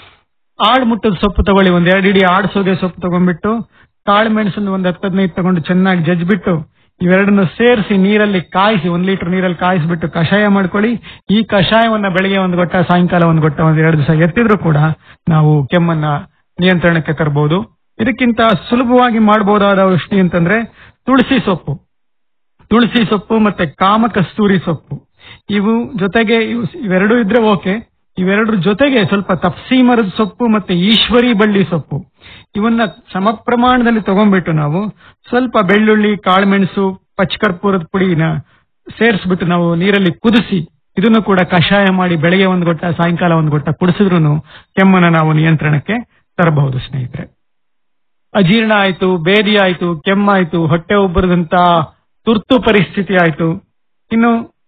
Speaker 7: ಆಳ್ ಮುಟ್ಟದ ಸೊಪ್ಪು ತಗೊಳ್ಳಿ ಒಂದ್ ಎರಡು ಇಡೀ ಆಡ್ ಸೋಗೆ ಸೊಪ್ಪು ತಗೊಂಡ್ಬಿಟ್ಟು ಕಾಳು ಮೆಣಸನ್ನು ಒಂದ್ ಹತ್ತು ಹದಿನೈದು ತಗೊಂಡು ಚೆನ್ನಾಗಿ ಜಜ್ಬಿಟ್ಟು ಇವೆರಡನ್ನು ಸೇರಿಸಿ ನೀರಲ್ಲಿ ಕಾಯಿಸಿ ಒಂದ್ ಲೀಟರ್ ನೀರಲ್ಲಿ ಕಾಯಿಸ್ಬಿಟ್ಟು ಕಷಾಯ ಮಾಡ್ಕೊಳ್ಳಿ ಈ ಕಷಾಯವನ್ನ ಬೆಳಿಗ್ಗೆ ಒಂದು ಗೊಟ್ಟ ಸಾಯಂಕಾಲ ಒಂದು ಗೊಟ್ಟ ಒಂದ್ ಎರಡು ದಿವಸ ಎತ್ತಿದ್ರು ಕೂಡ ನಾವು ಕೆಮ್ಮನ್ನ ನಿಯಂತ್ರಣಕ್ಕೆ ತರಬಹುದು ಇದಕ್ಕಿಂತ ಸುಲಭವಾಗಿ ಮಾಡಬಹುದಾದ ಔಷಧಿ ಅಂತಂದ್ರೆ ತುಳಸಿ ಸೊಪ್ಪು ತುಳಸಿ ಸೊಪ್ಪು ಮತ್ತೆ ಕಾಮ ಕಸ್ತೂರಿ ಸೊಪ್ಪು ಇವು ಜೊತೆಗೆ ಇವು- ಇವೆರಡೂ ಇದ್ರೆ ಓಕೆ ಇವೆರಡರ ಜೊತೆಗೆ ಸ್ವಲ್ಪ ತಪ್ಸಿ ಮರದ ಸೊಪ್ಪು ಮತ್ತೆ ಈಶ್ವರಿ ಬಳ್ಳಿ ಸೊಪ್ಪು ಇವನ್ನ ಸಮ ಪ್ರಮಾಣದಲ್ಲಿ ತಗೊಂಡ್ಬಿಟ್ಟು ನಾವು ಸ್ವಲ್ಪ ಬೆಳ್ಳುಳ್ಳಿ ಕಾಳುಮೆಣಸು ಪಚ್ಚಕರ್ಪೂರದ ಪುಡಿನ ಸೇರಿಸ್ಬಿಟ್ಟು ನಾವು ನೀರಲ್ಲಿ ಕುದಿಸಿ ಇದನ್ನು ಕೂಡ ಕಷಾಯ ಮಾಡಿ ಬೆಳಗ್ಗೆ ಒಂದು ಗೊಟ್ಟ ಸಾಯಂಕಾಲ ಒಂದು ಗೊಟ್ಟ ಕುಡಿಸಿದ್ರು ಕೆಮ್ಮನ್ನ ನಾವು ನಿಯಂತ್ರಣಕ್ಕೆ ತರಬಹುದು ಸ್ನೇಹಿತರೆ ಅಜೀರ್ಣ ಆಯ್ತು ಬೇದಿ ಆಯ್ತು ಕೆಮ್ಮಾಯ್ತು ಹೊಟ್ಟೆ ಉಬ್ಬರದಂತ ತುರ್ತು ಪರಿಸ್ಥಿತಿ ಆಯ್ತು ಇನ್ನು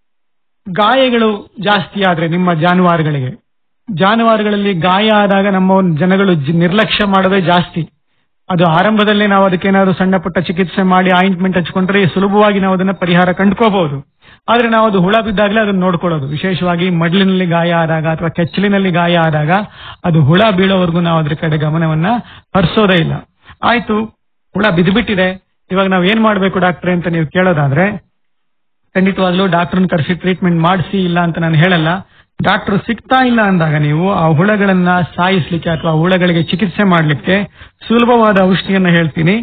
Speaker 7: ಗಾಯಗಳು ಜಾಸ್ತಿ ಆದ್ರೆ ನಿಮ್ಮ ಜಾನುವಾರುಗಳಿಗೆ ಜಾನುವಾರುಗಳಲ್ಲಿ ಗಾಯ ಆದಾಗ ನಮ್ಮ ಒಂದು ಜನಗಳು ಜಿ- ನಿರ್ಲಕ್ಷ್ಯ ಮಾಡೋದೇ ಜಾಸ್ತಿ ಅದು ಆರಂಭದಲ್ಲೇ ನಾವು ಅದಕ್ಕೇನಾದ್ರು ಸಣ್ಣ ಪುಟ್ಟ ಚಿಕಿತ್ಸೆ ಮಾಡಿ ಆಯಿಂಟ್ಮೆಂಟ್ ಹಚ್ಕೊಂಡ್ರೆ ಸುಲಭವಾಗಿ ನಾವು ಅದನ್ನ ಪರಿಹಾರ ಕಂಡ್ಕೋಬಹುದು ಆದ್ರೆ ನಾವು ಅದು ಹುಳ ಬಿದ್ದಾಗಲೇ ಅದನ್ನ ನೋಡ್ಕೊಳ್ಳೋದು ವಿಶೇಷವಾಗಿ ಮಡ್ಲಿನಲ್ಲಿ ಗಾಯ ಆದಾಗ ಅಥವಾ ಕೆಚ್ಚಲಿನಲ್ಲಿ ಗಾಯ ಆದಾಗ ಅದು ಹುಳ ಬೀಳೋವರೆಗೂ ನಾವು ಅದ್ರ ಕಡೆ ಗಮನವನ್ನ ಹರಿಸೋದೇ ಇಲ್ಲ ಆಯ್ತು ಹುಳ ಬಿದ್ದುಬಿಟ್ಟಿದೆ ಇವಾಗ ನಾವು ಏನ್ ಮಾಡ್ಬೇಕು ಡಾಕ್ಟ್ರೆ ಅಂತ ನೀವು ಕೇಳೋದಾದ್ರೆ ಖಂಡಿತವಾಗ್ಲೂ ಡಾಕ್ಟರ್ನ ಕರೆಸಿ ಟ್ರೀಟ್ಮೆಂಟ್ ಮಾಡಿಸಿ ಇಲ್ಲ ಅಂತ ನಾನು ಹೇಳಲ್ಲ ಡಾಕ್ಟರ್ ಸಿಗ್ತಾ ಇಲ್ಲ ಅಂದಾಗ ನೀವು ಆ ಹುಳಗಳನ್ನ ಸಾಯಿಸ್ಲಿಕ್ಕೆ ಅಥವಾ ಹುಳಗಳಿಗೆ ಚಿಕಿತ್ಸೆ ಮಾಡ್ಲಿಕ್ಕೆ ಸುಲಭವಾದ ಔಷಧಿಯನ್ನ ಹೇಳ್ತೀನಿ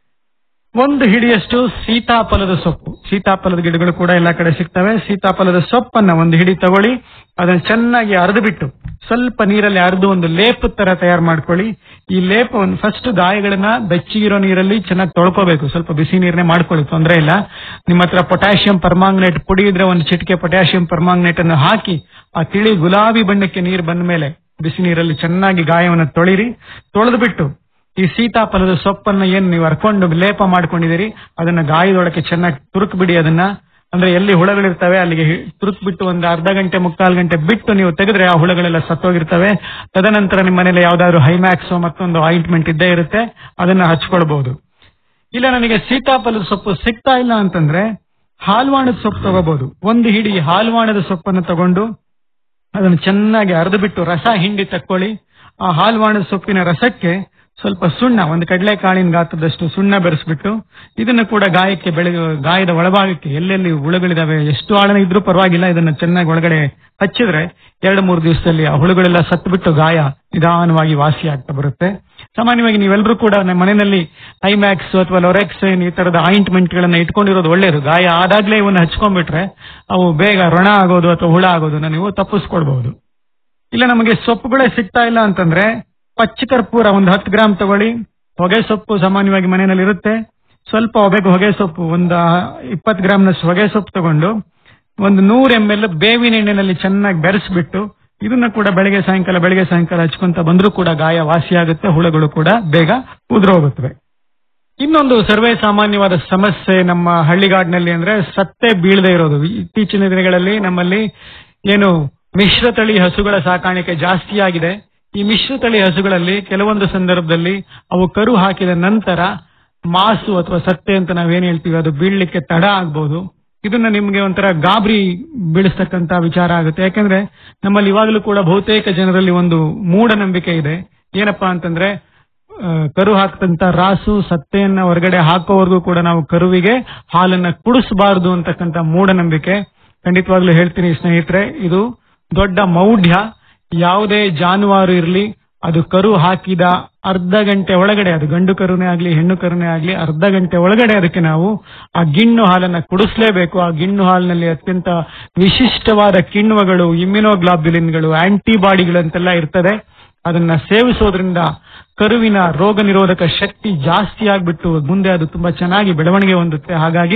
Speaker 7: ಒಂದು ಹಿಡಿಯಷ್ಟು ಸೀತಾಫಲದ ಸೊಪ್ಪು ಸೀತಾಫಲದ ಗಿಡಗಳು ಕೂಡ ಎಲ್ಲಾ ಕಡೆ ಸಿಗ್ತವೆ ಸೀತಾಫಲದ ಸೊಪ್ಪನ್ನ ಒಂದು ಹಿಡಿ ತಗೊಳ್ಳಿ ಅದನ್ನ ಚೆನ್ನಾಗಿ ಅರೆದು ಬಿಟ್ಟು ಸ್ವಲ್ಪ ನೀರಲ್ಲಿ ಅರೆದು ಒಂದು ಲೇಪ ತರ ತಯಾರು ಮಾಡ್ಕೊಳ್ಳಿ ಈ ಲೇಪವನ್ನು ಫಸ್ಟ್ ಗಾಯಗಳನ್ನ ಬೆಚ್ಚಗಿರೋ ನೀರಲ್ಲಿ ಚೆನ್ನಾಗಿ ತೊಳ್ಕೋಬೇಕು ಸ್ವಲ್ಪ ಬಿಸಿ ನೀರನ್ನೇ ಮಾಡ್ಕೊಳ್ಳಿ ತೊಂದರೆ ಇಲ್ಲ ನಿಮ್ಮ ಹತ್ರ ಪೊಟ್ಯಾಷಿಯಂ ಪರ್ಮಾಂಗನೇಟ್ ಪುಡಿ ಇದ್ರೆ ಒಂದು ಚಿಟಿಕೆ ಪೊಟ್ಯಾಷಿಯಂ ಪರ್ಮಾಂಗನೇಟ್ ಅನ್ನು ಹಾಕಿ ಆ ತಿಳಿ ಗುಲಾಬಿ ಬಣ್ಣಕ್ಕೆ ನೀರು ಬಂದ ಮೇಲೆ ಬಿಸಿ ನೀರಲ್ಲಿ ಚೆನ್ನಾಗಿ ಗಾಯವನ್ನು ತೊಳಿರಿ ತೊಳೆದು ಬಿಟ್ಟು ಈ ಸೀತಾಫಲದ ಸೊಪ್ಪನ್ನ ಏನ್ ನೀವು ಹರ್ಕೊಂಡು ಲೇಪ ಮಾಡ್ಕೊಂಡಿದ್ದೀರಿ ಅದನ್ನ ಗಾಯದೊಳಗೆ ಚೆನ್ನಾಗಿ ತುರುಕ್ ಬಿಡಿ ಅದನ್ನ ಅಂದ್ರೆ ಎಲ್ಲಿ ಹುಳಗಳಿರ್ತವೆ ಅಲ್ಲಿಗೆ ತುರುಕ್ ಬಿಟ್ಟು ಒಂದು ಅರ್ಧ ಗಂಟೆ ಮುಕ್ಕಾಲು ಗಂಟೆ ಬಿಟ್ಟು ನೀವು ತೆಗೆದ್ರೆ ಆ ಹುಳಗಳೆಲ್ಲ ಸತ್ತೋಗಿರ್ತವೆ ತದನಂತರ ನಿಮ್ಮ ಮನೇಲಿ ಯಾವ್ದಾದ್ರು ಹೈಮ್ಯಾಕ್ಸ್ ಮತ್ತೊಂದು ಆಯಿಂಟ್ಮೆಂಟ್ ಇದ್ದೇ ಇರುತ್ತೆ ಅದನ್ನ ಹಚ್ಕೊಳ್ಬಹುದು ಇಲ್ಲ ನನಗೆ ಸೀತಾಫಲದ ಸೊಪ್ಪು ಸಿಗ್ತಾ ಇಲ್ಲ ಅಂತಂದ್ರೆ ಹಾಲ್ವಾಣದ ಸೊಪ್ಪು ತಗೋಬಹುದು ಒಂದು ಹಿಡಿ ಹಾಲ್ವಾಣದ ಸೊಪ್ಪನ್ನು ತಗೊಂಡು ಅದನ್ನು ಚೆನ್ನಾಗಿ ಅರೆದು ಬಿಟ್ಟು ರಸ ಹಿಂಡಿ ತಕ್ಕೊಳ್ಳಿ ಆ ಹಾಲ್ವಾಣದ ಸೊಪ್ಪಿನ ರಸಕ್ಕೆ ಸ್ವಲ್ಪ ಸುಣ್ಣ ಒಂದು ಕಡಲೆಕಾಳಿನ ಗಾತ್ರದಷ್ಟು ಸುಣ್ಣ ಬೆರೆಸ್ಬಿಟ್ಟು ಇದನ್ನು ಕೂಡ ಗಾಯಕ್ಕೆ ಬೆಳೆ ಗಾಯದ ಒಳಭಾಗಕ್ಕೆ ಎಲ್ಲೆಲ್ಲಿ ಹುಳುಗಳಿದಾವೆ ಎಷ್ಟು ಆಳನ ಇದ್ರೂ ಪರವಾಗಿಲ್ಲ ಇದನ್ನ ಚೆನ್ನಾಗಿ ಒಳಗಡೆ ಹಚ್ಚಿದ್ರೆ ಎರಡು ಮೂರು ದಿವಸದಲ್ಲಿ ಆ ಹುಳುಗಳೆಲ್ಲ ಸತ್ತು ಗಾಯ ನಿಧಾನವಾಗಿ ವಾಸಿ ಆಗ್ತಾ ಬರುತ್ತೆ ಸಾಮಾನ್ಯವಾಗಿ ನೀವೆಲ್ಲರೂ ಕೂಡ ನಮ್ಮ ಮನೆಯಲ್ಲಿ ಐಮ್ಯಾಕ್ಸ್ ಅಥವಾ ಲೊರೆಕ್ಸೈನ್ ಈ ತರದ ಆಯಿಂಟ್ಮೆಂಟ್ ಗಳನ್ನ ಇಟ್ಕೊಂಡಿರೋದು ಒಳ್ಳೇದು ಗಾಯ ಆದಾಗ್ಲೇ ಇವನ್ನ ಹಚ್ಕೊಂಡ್ಬಿಟ್ರೆ ಅವು ಬೇಗ ರೊಣ ಆಗೋದು ಅಥವಾ ಹುಳ ಆಗೋದನ್ನ ನೀವು ತಪ್ಪಿಸ್ಕೊಳ್ಬಹುದು ಇಲ್ಲ ನಮಗೆ ಸೊಪ್ಪುಗಳೇ ಸಿಗ್ತಾ ಇಲ್ಲ ಅಂತಂದ್ರೆ ಪಚ್ಚ ಕರ್ಪೂರ ಒಂದು ಹತ್ತು ಗ್ರಾಮ್ ತಗೊಳ್ಳಿ ಹೊಗೆ ಸೊಪ್ಪು ಸಾಮಾನ್ಯವಾಗಿ ಮನೆಯಲ್ಲಿ ಇರುತ್ತೆ ಸ್ವಲ್ಪ ಹೊಗೆ ಹೊಗೆ ಸೊಪ್ಪು ಒಂದು ಇಪ್ಪತ್ತು ಗ್ರಾಮ್ನಷ್ಟು ಹೊಗೆ ಸೊಪ್ಪು ತಗೊಂಡು ಒಂದು ನೂರ ಎಂ ಎಲ್ ಬೇವಿನ ಎಣ್ಣೆನಲ್ಲಿ ಚೆನ್ನಾಗಿ ಬೆರೆಸ್ಬಿಟ್ಟು ಇದನ್ನ ಕೂಡ ಬೆಳಗ್ಗೆ ಸಾಯಂಕಾಲ ಬೆಳಗ್ಗೆ ಸಾಯಂಕಾಲ ಹಚ್ಕೊಂತ ಬಂದ್ರೂ ಕೂಡ ಗಾಯ ವಾಸಿಯಾಗುತ್ತೆ ಹುಳುಗಳು ಕೂಡ ಬೇಗ ಉದುರೋಗುತ್ತವೆ ಇನ್ನೊಂದು ಸರ್ವೇ ಸಾಮಾನ್ಯವಾದ ಸಮಸ್ಯೆ ನಮ್ಮ ಹಳ್ಳಿಗಾಡಿನಲ್ಲಿ ಅಂದ್ರೆ ಸತ್ತೆ ಬೀಳದೆ ಇರೋದು ಇತ್ತೀಚಿನ ದಿನಗಳಲ್ಲಿ ನಮ್ಮಲ್ಲಿ ಏನು ಮಿಶ್ರತಳಿ ಹಸುಗಳ ಸಾಕಾಣಿಕೆ ಜಾಸ್ತಿ ಆಗಿದೆ ಈ ಮಿಶ್ರತಳಿ ಹಸುಗಳಲ್ಲಿ ಕೆಲವೊಂದು ಸಂದರ್ಭದಲ್ಲಿ ಅವು ಕರು ಹಾಕಿದ ನಂತರ ಮಾಸು ಅಥವಾ ಸತ್ತೆ ಅಂತ ನಾವೇನ್ ಹೇಳ್ತೀವಿ ಅದು ಬೀಳ್ಲಿಕ್ಕೆ ತಡ ಆಗ್ಬಹುದು ಇದನ್ನ ನಿಮ್ಗೆ ಒಂಥರ ಗಾಬರಿ ಬೀಳಿಸ್ತಕ್ಕಂತ ವಿಚಾರ ಆಗುತ್ತೆ ಯಾಕಂದ್ರೆ ನಮ್ಮಲ್ಲಿ ಇವಾಗಲೂ ಕೂಡ ಬಹುತೇಕ ಜನರಲ್ಲಿ ಒಂದು ಮೂಢನಂಬಿಕೆ ಇದೆ ಏನಪ್ಪಾ ಅಂತಂದ್ರೆ ಆ, ಕರು ಹಾಕ್ತಂತ ರಾಸು ಸತ್ತೆಯನ್ನ ಹೊರಗಡೆ ಹಾಕೋವರೆಗೂ ಕೂಡ ನಾವು ಕರುವಿಗೆ ಹಾಲನ್ನ ಕುಡಿಸಬಾರದು ಅಂತಕ್ಕಂತ ಮೂಢನಂಬಿಕೆ ಖಂಡಿತವಾಗ್ಲೂ ಹೇಳ್ತೀನಿ ಸ್ನೇಹಿತರೆ ಇದು ದೊಡ್ಡ ಮೌಢ್ಯ ಯಾವುದೇ ಜಾನುವಾರು ಇರಲಿ ಅದು ಕರು ಹಾಕಿದ ಅರ್ಧ ಗಂಟೆ ಒಳಗಡೆ ಅದು ಗಂಡು ಕರುನೇ ಆಗ್ಲಿ ಹೆಣ್ಣು ಕರುನೇ ಆಗ್ಲಿ ಅರ್ಧ ಗಂಟೆ ಒಳಗಡೆ ಅದಕ್ಕೆ ನಾವು ಆ ಗಿಣ್ಣು ಹಾಲನ್ನ ಕುಡಿಸ್ಲೇಬೇಕು ಆ ಗಿಣ್ಣು ಹಾಲಿನಲ್ಲಿ ಅತ್ಯಂತ ವಿಶಿಷ್ಟವಾದ ಕಿಣ್ವಗಳು ಇಮ್ಯುನೋಗ್ಲಾಬ್ಯುಲಿನ್ಗಳು ಆಂಟಿಬಾಡಿಗಳಂತೆಲ್ಲ ಇರ್ತದೆ ಅದನ್ನ ಸೇವಿಸೋದ್ರಿಂದ ಕರುವಿನ ರೋಗ ನಿರೋಧಕ ಶಕ್ತಿ ಜಾಸ್ತಿ ಆಗ್ಬಿಟ್ಟು ಮುಂದೆ ಅದು ತುಂಬಾ ಚೆನ್ನಾಗಿ ಬೆಳವಣಿಗೆ ಹೊಂದುತ್ತೆ ಹಾಗಾಗಿ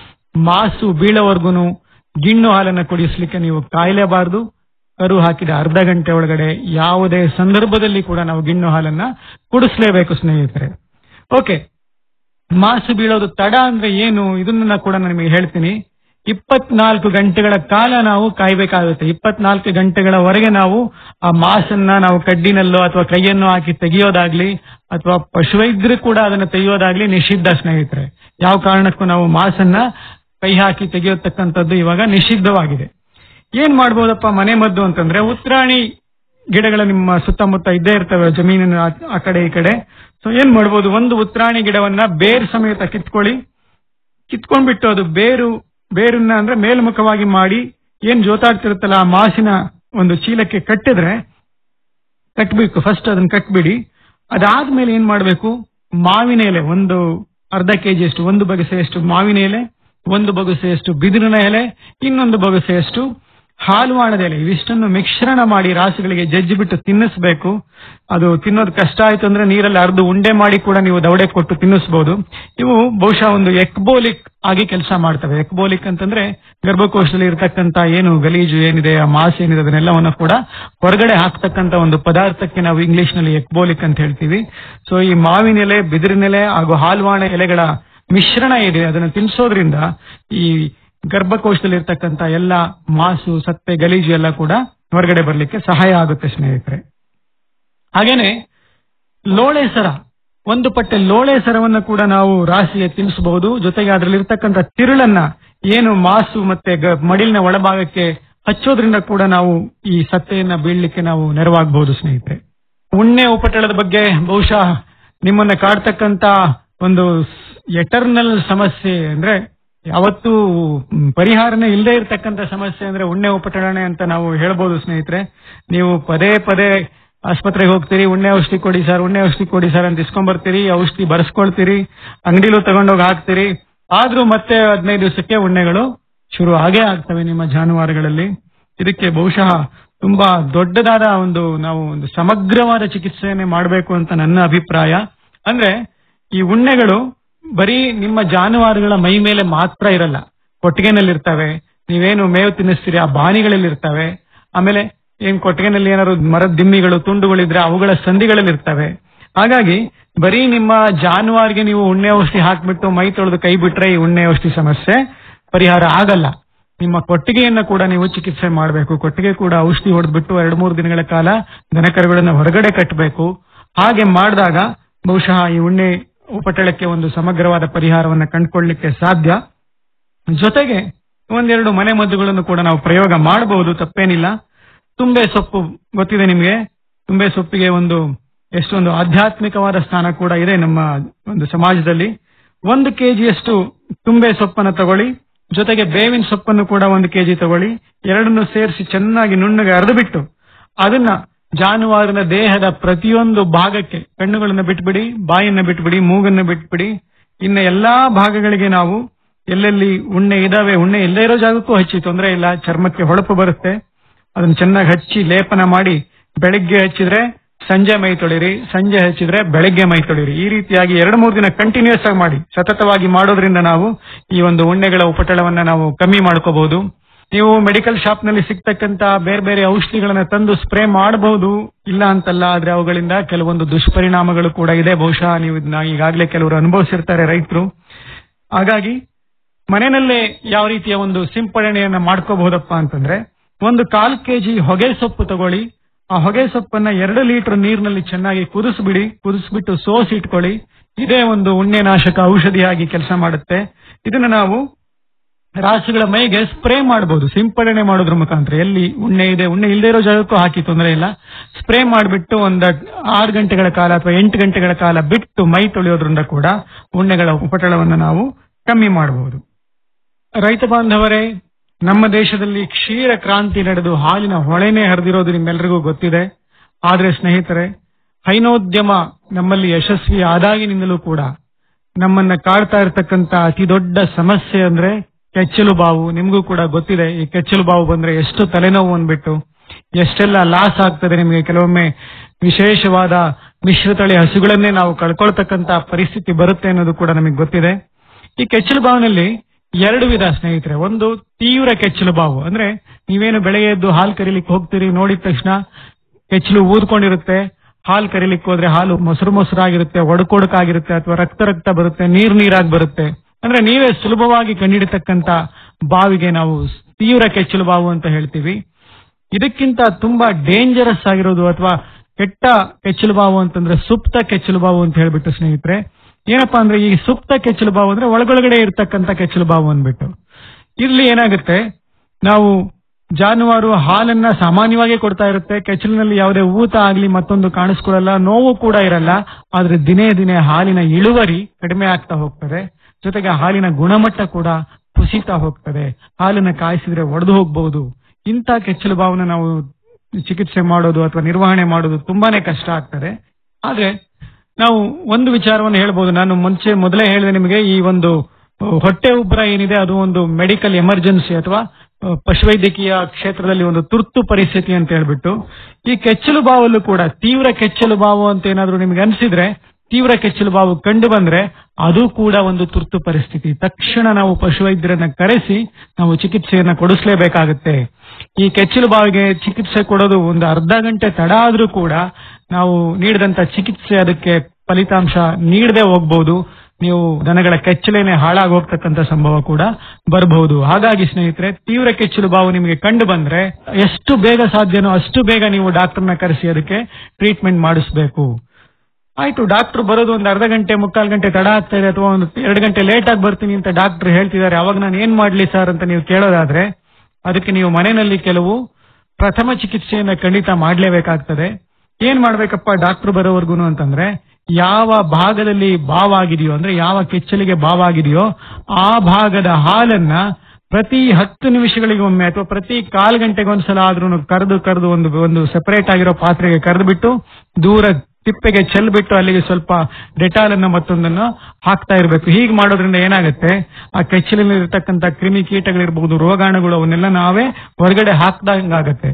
Speaker 7: ಮಾಸು ಬೀಳೋವರೆಗೂ ಗಿಣ್ಣು ಹಾಲನ್ನ ಕುಡಿಸ್ಲಿಕ್ಕೆ ನೀವು ಕಾಯಲೇಬಾರದು ಕರು ಹಾಕಿದ ಅರ್ಧ ಗಂಟೆ ಒಳಗಡೆ ಯಾವುದೇ ಸಂದರ್ಭದಲ್ಲಿ ಕೂಡ ನಾವು ಗಿಣ್ಣು ಹಾಲನ್ನ ಕುಡಿಸ್ಲೇಬೇಕು ಸ್ನೇಹಿತರೆ ಓಕೆ ಮಾಸು ಬೀಳೋದು ತಡ ಅಂದ್ರೆ ಏನು ಇದನ್ನ ಕೂಡ ನಾನು ನಿಮಗೆ ಹೇಳ್ತೀನಿ ಇಪ್ಪತ್ನಾಲ್ಕು ಗಂಟೆಗಳ ಕಾಲ ನಾವು ಕಾಯ್ಬೇಕಾಗುತ್ತೆ ಇಪ್ಪತ್ನಾಲ್ಕು ಗಂಟೆಗಳವರೆಗೆ ನಾವು ಆ ಮಾಸನ್ನ ನಾವು ಕಡ್ಡಿನಲ್ಲೋ ಅಥವಾ ಕೈಯನ್ನು ಹಾಕಿ ತೆಗೆಯೋದಾಗ್ಲಿ ಅಥವಾ ಪಶುವೈದ್ಯರು ಕೂಡ ಅದನ್ನು ತೆಗೆಯೋದಾಗ್ಲಿ ನಿಷಿದ್ಧ ಸ್ನೇಹಿತರೆ ಯಾವ ಕಾರಣಕ್ಕೂ ನಾವು ಮಾಸನ್ನ ಕೈ ಹಾಕಿ ತೆಗೆಯತಕ್ಕಂಥದ್ದು ಇವಾಗ ನಿಷಿದ್ಧವಾಗಿದೆ ಏನ್ ಮಾಡ್ಬೋದಪ್ಪ ಮನೆ ಮದ್ದು ಅಂತಂದ್ರೆ ಉತ್ರಾಣಿ ಗಿಡಗಳ ನಿಮ್ಮ ಸುತ್ತಮುತ್ತ ಇದ್ದೇ ಇರ್ತವೆ ಜಮೀನಿನ ಆ- ಆ ಕಡೆ ಈ ಕಡೆ ಸೊ ಏನ್ ಮಾಡ್ಬೋದು ಒಂದು ಉತ್ರಾಣಿ ಗಿಡವನ್ನ ಬೇರ್ ಸಮೇತ ಕಿತ್ಕೊಳ್ಳಿ ಕಿತ್ಕೊಂಡ್ಬಿಟ್ಟು ಅದು ಬೇರು ಬೇರನ್ನ ಅಂದ್ರೆ ಮೇಲ್ಮುಖವಾಗಿ ಮಾಡಿ ಏನ್ ಜೋತಾಡ್ತಿರುತ್ತಲ್ಲ ಆ ಮಾಸಿನ ಒಂದು ಚೀಲಕ್ಕೆ ಕಟ್ಟಿದ್ರೆ ಕಟ್ಬೇಕು ಫಸ್ಟ್ ಅದನ್ನ ಕಟ್ಬಿಡಿ ಅದಾದ್ಮೇಲೆ ಏನ್ ಮಾಡ್ಬೇಕು ಮಾವಿನ ಎಲೆ ಒಂದು ಅರ್ಧ ಕೆಜಿಯಷ್ಟು ಒಂದು ಬಗೆಸೆಯಷ್ಟು ಮಾವಿನ ಎಲೆ ಒಂದು ಬಗೆಸೆಯಷ್ಟು ಬಿದಿರಿನ ಎಲೆ ಇನ್ನೊಂದು ಬಗೆಸೆಯಷ್ಟು ಹಾಲುವಾಣದ ಎಲೆ ಇವಿಷ್ಟನ್ನು ಮಿಶ್ರಣ ಮಾಡಿ ರಾಸುಗಳಿಗೆ ಜಜ್ಜಿ ಬಿಟ್ಟು ತಿನ್ನಿಸ್ಬೇಕು ಅದು ತಿನ್ನೋದು ಕಷ್ಟ ಆಯ್ತು ಅಂದ್ರೆ ನೀರಲ್ಲಿ ಅರ್ಧ ಉಂಡೆ ಮಾಡಿ ಕೂಡ ನೀವು ದವಡೆ ಕೊಟ್ಟು ತಿನ್ನಿಸಬಹುದು ಇವು ಬಹುಶಃ ಒಂದು ಎಕ್ಬೋಲಿಕ್ ಆಗಿ ಕೆಲಸ ಮಾಡ್ತವೆ ಎಕ್ಬೋಲಿಕ್ ಅಂತಂದ್ರೆ ಗರ್ಭಕೋಶದಲ್ಲಿ ಇರತಕ್ಕಂತ ಏನು ಗಲೀಜು ಏನಿದೆ ಆ ಮಾಸ್ ಏನಿದೆ ಅದನ್ನೆಲ್ಲವನ್ನು ಕೂಡ ಹೊರಗಡೆ ಹಾಕ್ತಕ್ಕಂತ ಒಂದು ಪದಾರ್ಥಕ್ಕೆ ನಾವು ಇಂಗ್ಲಿಷ್ ನಲ್ಲಿ ಎಕ್ಬೋಲಿಕ್ ಅಂತ ಹೇಳ್ತೀವಿ ಸೊ ಈ ಮಾವಿನ ಎಲೆ ಬಿದಿರಿನ ಎಲೆ ಹಾಗೂ ಹಾಲ್ವಾಣ ಎಲೆಗಳ ಮಿಶ್ರಣ ಇದೆ ಅದನ್ನು ತಿನ್ನಿಸೋದ್ರಿಂದ ಈ ಗರ್ಭಕೋಶದಲ್ಲಿ ಇರ್ತಕ್ಕಂತ ಎಲ್ಲ ಮಾಸು ಸತ್ತೆ ಗಲೀಜು ಎಲ್ಲ ಕೂಡ ಹೊರಗಡೆ ಬರ್ಲಿಕ್ಕೆ ಸಹಾಯ ಆಗುತ್ತೆ ಸ್ನೇಹಿತರೆ ಹಾಗೇನೆ ಲೋಳೆ ಸರ ಒಂದು ಪಟ್ಟೆ ಲೋಳೆ ಸರವನ್ನು ಕೂಡ ನಾವು ರಾಶಿಗೆ ತಿನ್ನಿಸಬಹುದು ಜೊತೆಗೆ ಅದರಲ್ಲಿ ಇರ್ತಕ್ಕಂಥ ತಿರುಳನ್ನ ಏನು ಮಾಸು ಮತ್ತೆ ಗ- ಮಡಿಲಿನ ಒಳಭಾಗಕ್ಕೆ ಹಚ್ಚೋದ್ರಿಂದ ಕೂಡ ನಾವು ಈ ಸತ್ತೆಯನ್ನ ಬೀಳ್ಲಿಕ್ಕೆ ನಾವು ನೆರವಾಗಬಹುದು ಸ್ನೇಹಿತರೆ ಉಣ್ಣೆ ಉಪಟಳದ ಬಗ್ಗೆ ಬಹುಶಃ ನಿಮ್ಮನ್ನ ಕಾಡ್ತಕ್ಕಂತ ಒಂದು ಎಟರ್ನಲ್ ಸಮಸ್ಯೆ ಅಂದ್ರೆ ಯಾವತ್ತೂ ಮ್, ಪರಿಹಾರನೇ ಇಲ್ಲದೆ ಇರತಕ್ಕಂತ ಸಮಸ್ಯೆ ಅಂದ್ರೆ ಉಣ್ಣೆ ಉಪಟಳನೆ ಅಂತ ನಾವು ಹೇಳ್ಬೋದು ಸ್ನೇಹಿತರೆ ನೀವು ಪದೇ ಪದೇ ಆಸ್ಪತ್ರೆಗೆ ಹೋಗ್ತೀರಿ ಉಣ್ಣೆ ಔಷಧಿ ಕೊಡಿ ಸರ್ ಉಣ್ಣೆ ಔಷಧಿ ಕೊಡಿ ಸರ್ ಅಂತ ಇಸ್ಕೊಂಡ್ ಬರ್ತೀರಿ ಔಷಧಿ ಬರ್ಸ್ಕೊಳ್ತೀರಿ ಅಂಗಡಿಲೂ ತಗೊಂಡೋಗಿ ಹಾಕ್ತೀರಿ ಆದ್ರೂ ಮತ್ತೆ ಹದಿನೈದು ದಿವಸಕ್ಕೆ ಉಣ್ಣೆಗಳು ಶುರು ಆಗೇ ಆಗ್ತವೆ ನಿಮ್ಮ ಜಾನುವಾರುಗಳಲ್ಲಿ ಇದಕ್ಕೆ ಬಹುಶಃ ತುಂಬಾ ದೊಡ್ಡದಾದ ಒಂದು ನಾವು ಒಂದು ಸಮಗ್ರವಾದ ಚಿಕಿತ್ಸೆಯನ್ನೇ ಮಾಡಬೇಕು ಅಂತ ನನ್ನ ಅಭಿಪ್ರಾಯ ಅಂದ್ರೆ ಈ ಉಣ್ಣೆಗಳು ಬರೀ ನಿಮ್ಮ ಜಾನುವಾರುಗಳ ಮೈ ಮೇಲೆ ಮಾತ್ರ ಇರಲ್ಲ ಕೊಟ್ಟಿಗೆನಲ್ಲಿರ್ತವೆ ನೀವೇನು ಮೇವು ತಿನ್ನಿಸ್ತೀರಿ ಆ ಬಾಣಿಗಳಲ್ಲಿ ಇರ್ತವೆ ಆಮೇಲೆ ಏನ್ ಕೊಟ್ಟಿಗೆನಲ್ಲಿ ಏನಾದ್ರು ಮರದ ದಿಮ್ಮಿಗಳು ತುಂಡುಗಳಿದ್ರೆ ಅವುಗಳ ಸಂಧಿಗಳಲ್ಲಿ ಇರ್ತವೆ ಹಾಗಾಗಿ ಬರೀ ನಿಮ್ಮ ಜಾನುವಾರಿಗೆ ನೀವು ಉಣ್ಣೆ ಔಷಧಿ ಹಾಕ್ಬಿಟ್ಟು ಮೈ ತೊಳೆದು ಕೈ ಬಿಟ್ರೆ ಈ ಉಣ್ಣೆ ಔಷಧಿ ಸಮಸ್ಯೆ ಪರಿಹಾರ ಆಗಲ್ಲ ನಿಮ್ಮ ಕೊಟ್ಟಿಗೆಯನ್ನ ಕೂಡ ನೀವು ಚಿಕಿತ್ಸೆ ಮಾಡಬೇಕು ಕೊಟ್ಟಿಗೆ ಕೂಡ ಔಷಧಿ ಹೊಡೆದ್ಬಿಟ್ಟು ಎರಡು ಮೂರು ದಿನಗಳ ಕಾಲ ದನಕರುಗಳನ್ನ ಹೊರಗಡೆ ಕಟ್ಟಬೇಕು ಹಾಗೆ ಮಾಡಿದಾಗ ಬಹುಶಃ ಈ ಉಣ್ಣೆ ಉಪಟಳಕ್ಕೆ ಒಂದು ಸಮಗ್ರವಾದ ಪರಿಹಾರವನ್ನ ಕಂಡುಕೊಳ್ಳಲಿಕ್ಕೆ ಸಾಧ್ಯ ಜೊತೆಗೆ ಒಂದೆರಡು ಮನೆ ಮದ್ದುಗಳನ್ನು ಕೂಡ ನಾವು ಪ್ರಯೋಗ ಮಾಡಬಹುದು ತಪ್ಪೇನಿಲ್ಲ ತುಂಬೆ ಸೊಪ್ಪು ಗೊತ್ತಿದೆ ನಿಮಗೆ ತುಂಬೆ ಸೊಪ್ಪಿಗೆ ಒಂದು ಎಷ್ಟೊಂದು ಆಧ್ಯಾತ್ಮಿಕವಾದ ಸ್ಥಾನ ಕೂಡ ಇದೆ ನಮ್ಮ ಒಂದು ಸಮಾಜದಲ್ಲಿ ಒಂದು ಕೆಜಿಯಷ್ಟು ತುಂಬೆ ಸೊಪ್ಪನ್ನು ತಗೊಳ್ಳಿ ಜೊತೆಗೆ ಬೇವಿನ ಸೊಪ್ಪನ್ನು ಕೂಡ ಒಂದು ಕೆಜಿ ತಗೊಳ್ಳಿ ಎರಡನ್ನು ಸೇರಿಸಿ ಚೆನ್ನಾಗಿ ನುಣ್ಣಗೆ ಅರೆದು ಬಿಟ್ಟು ಅದನ್ನ ಜಾನುವಾರಿನ ದೇಹದ ಪ್ರತಿಯೊಂದು ಭಾಗಕ್ಕೆ ಕಣ್ಣುಗಳನ್ನ ಬಿಟ್ಬಿಡಿ ಬಾಯನ್ನ ಬಿಟ್ಬಿಡಿ ಮೂಗನ್ನ ಬಿಟ್ಬಿಡಿ ಇನ್ನ ಎಲ್ಲಾ ಭಾಗಗಳಿಗೆ ನಾವು ಎಲ್ಲೆಲ್ಲಿ ಉಣ್ಣೆ ಇದಾವೆ ಉಣ್ಣೆ ಎಲ್ಲೇ ಇರೋ ಜಾಗಕ್ಕೂ ಹಚ್ಚಿ ತೊಂದರೆ ಇಲ್ಲ ಚರ್ಮಕ್ಕೆ ಹೊಳಪು ಬರುತ್ತೆ ಅದನ್ನ ಚೆನ್ನಾಗಿ ಹಚ್ಚಿ ಲೇಪನ ಮಾಡಿ ಬೆಳಿಗ್ಗೆ ಹಚ್ಚಿದ್ರೆ ಸಂಜೆ ಮೈ ತೊಳಿರಿ ಸಂಜೆ ಹಚ್ಚಿದ್ರೆ ಬೆಳಗ್ಗೆ ಮೈ ತೊಳಿರಿ ಈ ರೀತಿಯಾಗಿ ಎರಡು ಮೂರು ದಿನ ಕಂಟಿನ್ಯೂಸ್ ಆಗಿ ಮಾಡಿ ಸತತವಾಗಿ ಮಾಡೋದ್ರಿಂದ ನಾವು ಈ ಒಂದು ಉಣ್ಣೆಗಳ ಉಪಟಳವನ್ನ ನಾವು ಕಮ್ಮಿ ಮಾಡ್ಕೋಬಹುದು ನೀವು ಮೆಡಿಕಲ್ ಶಾಪ್ ನಲ್ಲಿ ಸಿಗ್ತಕ್ಕಂತ ಬೇರೆ ಬೇರೆ ಔಷಧಿಗಳನ್ನ ತಂದು ಸ್ಪ್ರೇ ಮಾಡಬಹುದು ಇಲ್ಲ ಅಂತಲ್ಲ ಆದ್ರೆ ಅವುಗಳಿಂದ ಕೆಲವೊಂದು ದುಷ್ಪರಿಣಾಮಗಳು ಕೂಡ ಇದೆ ಬಹುಶಃ ನೀವು ಇದನ್ನ ಈಗಾಗಲೇ ಕೆಲವರು ಅನುಭವಿಸಿರ್ತಾರೆ ರೈತರು ಹಾಗಾಗಿ ಮನೆಯಲ್ಲೇ ಯಾವ ರೀತಿಯ ಒಂದು ಸಿಂಪಡಣೆಯನ್ನ ಮಾಡ್ಕೋಬಹುದಪ್ಪ ಅಂತಂದ್ರೆ ಒಂದು ಕಾಲ್ ಕೆಜಿ ಹೊಗೆ ಸೊಪ್ಪು ತಗೊಳ್ಳಿ ಆ ಹೊಗೆ ಸೊಪ್ಪನ್ನ ಎರಡು ಲೀಟರ್ ನೀರಿನಲ್ಲಿ ಚೆನ್ನಾಗಿ ಕುದಿಸ್ಬಿಡಿ ಕುದಿಸ್ಬಿಟ್ಟು ಸೋಸಿ ಇಟ್ಕೊಳ್ಳಿ ಇದೇ ಒಂದು ಉಣ್ಣೆ ನಾಶಕ ಔಷಧಿಯಾಗಿ ಕೆಲಸ ಮಾಡುತ್ತೆ ಇದನ್ನ ನಾವು ರಾಸುಗಳ ಮೈಗೆ ಸ್ಪ್ರೇ ಮಾಡಬಹುದು ಸಿಂಪಡಣೆ ಮಾಡೋದ್ರ ಮುಖಾಂತರ ಎಲ್ಲಿ ಉಣ್ಣೆ ಇದೆ ಉಣ್ಣೆ ಇಲ್ಲದೆ ಇರೋ ಜಾಗಕ್ಕೂ ಹಾಕಿ ತೊಂದರೆ ಇಲ್ಲ ಸ್ಪ್ರೇ ಮಾಡಿಬಿಟ್ಟು ಒಂದ್ ಆರು ಗಂಟೆಗಳ ಕಾಲ ಅಥವಾ ಎಂಟು ಗಂಟೆಗಳ ಕಾಲ ಬಿಟ್ಟು ಮೈ ತೊಳೆಯೋದ್ರಿಂದ ಕೂಡ ಉಣ್ಣೆಗಳ ಉಪಟಳವನ್ನು ನಾವು ಕಮ್ಮಿ ಮಾಡಬಹುದು ರೈತ ಬಾಂಧವರೇ ನಮ್ಮ ದೇಶದಲ್ಲಿ ಕ್ಷೀರ ಕ್ರಾಂತಿ ನಡೆದು ಹಾಲಿನ ಹೊಳೆನೇ ಹರಿದಿರೋದು ನಿಮ್ಮೆಲ್ಲರಿಗೂ ಗೊತ್ತಿದೆ ಆದ್ರೆ ಸ್ನೇಹಿತರೆ ಹೈನೋದ್ಯಮ ನಮ್ಮಲ್ಲಿ ಯಶಸ್ವಿ ಆದಾಗಿನಿಂದಲೂ ಕೂಡ ನಮ್ಮನ್ನ ಕಾಡ್ತಾ ಇರತಕ್ಕಂತ ಅತಿ ದೊಡ್ಡ ಸಮಸ್ಯೆ ಅಂದ್ರೆ ಕೆಚ್ಚಲು ಬಾವು ನಿಮಗೂ ಕೂಡ ಗೊತ್ತಿದೆ ಈ ಕೆಚ್ಚಲು ಬಾವು ಬಂದ್ರೆ ಎಷ್ಟು ತಲೆನೋವು ಅಂದ್ಬಿಟ್ಟು ಎಷ್ಟೆಲ್ಲ ಲಾಸ್ ಆಗ್ತದೆ ನಿಮಗೆ ಕೆಲವೊಮ್ಮೆ ವಿಶೇಷವಾದ ಮಿಶ್ರತಳಿ ಹಸುಗಳನ್ನೇ ನಾವು ಕಳ್ಕೊಳ್ತಕ್ಕಂತ ಪರಿಸ್ಥಿತಿ ಬರುತ್ತೆ ಅನ್ನೋದು ಕೂಡ ನಮಗೆ ಗೊತ್ತಿದೆ ಈ ಕೆಚ್ಚಲು ಬಾವಿನಲ್ಲಿ ಎರಡು ವಿಧ ಸ್ನೇಹಿತರೆ ಒಂದು ತೀವ್ರ ಕೆಚ್ಚಲು ಬಾವು ಅಂದ್ರೆ ನೀವೇನು ಬೆಳಗ್ಗೆ ಎದ್ದು ಹಾಲು ಕರೀಲಿಕ್ಕೆ ಹೋಗ್ತೀರಿ ನೋಡಿದ ತಕ್ಷಣ ಕೆಚ್ಚಲು ಊದ್ಕೊಂಡಿರುತ್ತೆ ಹಾಲು ಕರೀಲಿಕ್ಕೆ ಹೋದ್ರೆ ಹಾಲು ಮೊಸರು ಮೊಸರಾಗಿರುತ್ತೆ ಒಡಕೊಡಕಾಗಿರುತ್ತೆ ಅಥವಾ ರಕ್ತ ರಕ್ತ ಬರುತ್ತೆ ನೀರ್ ನೀರಾಗಿ ಬರುತ್ತೆ ಅಂದ್ರೆ ನೀವೇ ಸುಲಭವಾಗಿ ಕಂಡಿಡತಕ್ಕಂತ ಬಾವಿಗೆ ನಾವು ತೀವ್ರ ಕೆಚ್ಚಲು ಬಾವು ಅಂತ ಹೇಳ್ತೀವಿ ಇದಕ್ಕಿಂತ ತುಂಬಾ ಡೇಂಜರಸ್ ಆಗಿರೋದು ಅಥವಾ ಕೆಟ್ಟ ಕೆಚ್ಚಲು ಬಾವು ಅಂತಂದ್ರೆ ಸುಪ್ತ ಕೆಚ್ಚಲು ಬಾವು ಅಂತ ಹೇಳ್ಬಿಟ್ಟು ಸ್ನೇಹಿತರೆ ಏನಪ್ಪಾ ಅಂದ್ರೆ ಈ ಸುಪ್ತ ಕೆಚ್ಚಲು ಬಾವು ಅಂದ್ರೆ ಒಳಗೊಳಗಡೆ ಇರ್ತಕ್ಕಂಥ ಕೆಚ್ಚಲು ಬಾವು ಅಂದ್ಬಿಟ್ಟು ಇಲ್ಲಿ ಏನಾಗುತ್ತೆ ನಾವು ಜಾನುವಾರು ಹಾಲನ್ನ ಸಾಮಾನ್ಯವಾಗಿ ಕೊಡ್ತಾ ಇರುತ್ತೆ ಕೆಚ್ಚಲಿನಲ್ಲಿ ಯಾವುದೇ ಊತ ಆಗ್ಲಿ ಮತ್ತೊಂದು ಕಾಣಿಸ್ಕೊಳ್ಳಲ್ಲ ನೋವು ಕೂಡ ಇರಲ್ಲ ಆದ್ರೆ ದಿನೇ ದಿನೇ ಹಾಲಿನ ಇಳುವರಿ ಕಡಿಮೆ ಆಗ್ತಾ ಹೋಗ್ತದೆ ಜೊತೆಗೆ ಹಾಲಿನ ಗುಣಮಟ್ಟ ಕೂಡ ಕುಸಿತಾ ಹೋಗ್ತದೆ ಹಾಲನ್ನ ಕಾಯಿಸಿದ್ರೆ ಒಡೆದು ಹೋಗ್ಬಹುದು ಇಂಥ ಕೆಚ್ಚಲು ಬಾವನ್ನ ನಾವು ಚಿಕಿತ್ಸೆ ಮಾಡೋದು ಅಥವಾ ನಿರ್ವಹಣೆ ಮಾಡೋದು ತುಂಬಾನೇ ಕಷ್ಟ ಆಗ್ತದೆ ಆದ್ರೆ ನಾವು ಒಂದು ವಿಚಾರವನ್ನು ಹೇಳ್ಬೋದು ನಾನು ಮುಂಚೆ ಮೊದಲೇ ಹೇಳಿದೆ ನಿಮಗೆ ಈ ಒಂದು ಅಹ್, ಹೊಟ್ಟೆ ಉಬ್ಬರ ಏನಿದೆ ಅದು ಒಂದು ಮೆಡಿಕಲ್ ಎಮರ್ಜೆನ್ಸಿ ಅಥವಾ ಅಹ್, ಪಶುವೈದ್ಯಕೀಯ ಕ್ಷೇತ್ರದಲ್ಲಿ ಒಂದು ತುರ್ತು ಪರಿಸ್ಥಿತಿ ಅಂತ ಹೇಳ್ಬಿಟ್ಟು ಈ ಕೆಚ್ಚಲು ಬಾವಲ್ಲೂ ಕೂಡ ತೀವ್ರ ಕೆಚ್ಚಲು ಬಾವು ಅಂತ ಏನಾದ್ರೂ ನಿಮಗೆ ಅನ್ಸಿದ್ರೆ ತೀವ್ರ ಕೆಚ್ಚಲು ಬಾವು ಕಂಡು ಬಂದ್ರೆ ಅದು ಕೂಡ ಒಂದು ತುರ್ತು ಪರಿಸ್ಥಿತಿ ತಕ್ಷಣ ನಾವು ಪಶುವೈದ್ಯರನ್ನ ಕರೆಸಿ ನಾವು ಚಿಕಿತ್ಸೆಯನ್ನ ಕೊಡಿಸ್ಲೇಬೇಕಾಗುತ್ತೆ ಈ ಕೆಚ್ಚಲು ಬಾವಿಗೆ ಚಿಕಿತ್ಸೆ ಕೊಡೋದು ಒಂದು ಅರ್ಧ ಗಂಟೆ ತಡ ಆದ್ರೂ ಕೂಡ ನಾವು ನೀಡಿದಂತ ಚಿಕಿತ್ಸೆ ಅದಕ್ಕೆ ಫಲಿತಾಂಶ ನೀಡದೆ ಹೋಗ್ಬಹುದು ನೀವು ದನಗಳ ಕೆಚ್ಚಲೇನೆ ಹಾಳಾಗಿ ಹೋಗ್ತಕ್ಕಂತ ಸಂಭವ ಕೂಡ ಬರಬಹುದು ಹಾಗಾಗಿ ಸ್ನೇಹಿತರೆ ತೀವ್ರ ಕೆಚ್ಚಲು ಬಾವು ನಿಮಗೆ ಕಂಡು ಬಂದ್ರೆ ಎಷ್ಟು ಬೇಗ ಸಾಧ್ಯನೋ ಅಷ್ಟು ಬೇಗ ನೀವು ಡಾಕ್ಟರ್ನ ಕರೆಸಿ ಅದಕ್ಕೆ ಟ್ರೀಟ್ಮೆಂಟ್ ಮಾಡಿಸ್ಬೇಕು ಆಯ್ತು ಡಾಕ್ಟರ್ ಬರೋದು ಒಂದು ಅರ್ಧ ಗಂಟೆ ಮುಕ್ಕಾಲು ಗಂಟೆ ತಡ ಆಗ್ತಾ ಇದೆ ಅಥವಾ ಒಂದು ಎರಡು ಗಂಟೆ ಲೇಟ್ ಆಗಿ ಬರ್ತೀನಿ ಅಂತ ಡಾಕ್ಟರ್ ಹೇಳ್ತಿದ್ದಾರೆ ಅವಾಗ ನಾನು ಏನ್ ಮಾಡ್ಲಿ ಸರ್ ಅಂತ ನೀವು ಕೇಳೋದಾದ್ರೆ ಅದಕ್ಕೆ ನೀವು ಮನೆಯಲ್ಲಿ ಕೆಲವು ಪ್ರಥಮ ಚಿಕಿತ್ಸೆಯನ್ನ ಖಂಡಿತ ಮಾಡ್ಲೇಬೇಕಾಗ್ತದೆ ಏನ್ ಮಾಡ್ಬೇಕಪ್ಪ ಡಾಕ್ಟರ್ ಬರೋವರೆಗೂ ಅಂತಂದ್ರೆ ಯಾವ ಭಾಗದಲ್ಲಿ ಬಾವಾಗಿದೆಯೋ ಅಂದ್ರೆ ಯಾವ ಕೆಚ್ಚಲಿಗೆ ಬಾವಾಗಿದೆಯೋ ಆ ಭಾಗದ ಹಾಲನ್ನ ಪ್ರತಿ ಹತ್ತು ನಿಮಿಷಗಳಿಗೊಮ್ಮೆ ಅಥವಾ ಪ್ರತಿ ಕಾಲ್ ಗಂಟೆಗೆ ಒಂದ್ಸಲ ಆದ್ರೂ ಕರೆದು ಕರೆದು ಒಂದು ಒಂದು ಸೆಪರೇಟ್ ಆಗಿರೋ ಪಾತ್ರೆಗೆ ಕರೆದು ಬಿಟ್ಟು ದೂರ ತಿಪ್ಪೆಗೆ ಚೆಲ್ಬಿಟ್ಟು ಅಲ್ಲಿಗೆ ಸ್ವಲ್ಪ ಡೆಟಾಲ್ ಅನ್ನ ಮತ್ತೊಂದನ್ನು ಹಾಕ್ತಾ ಇರಬೇಕು ಹೀಗೆ ಮಾಡೋದ್ರಿಂದ ಏನಾಗುತ್ತೆ ಆ ಕೆಚ್ಚಲಿನಲ್ಲಿ ಇರತಕ್ಕಂತ ಕ್ರಿಮಿ ಕೀಟಗಳಿರ್ಬಹುದು ರೋಗಾಣುಗಳು ಅವನ್ನೆಲ್ಲ ನಾವೇ ಹೊರಗಡೆ ಹಾಕ್ದಂಗಾಗತ್ತೆ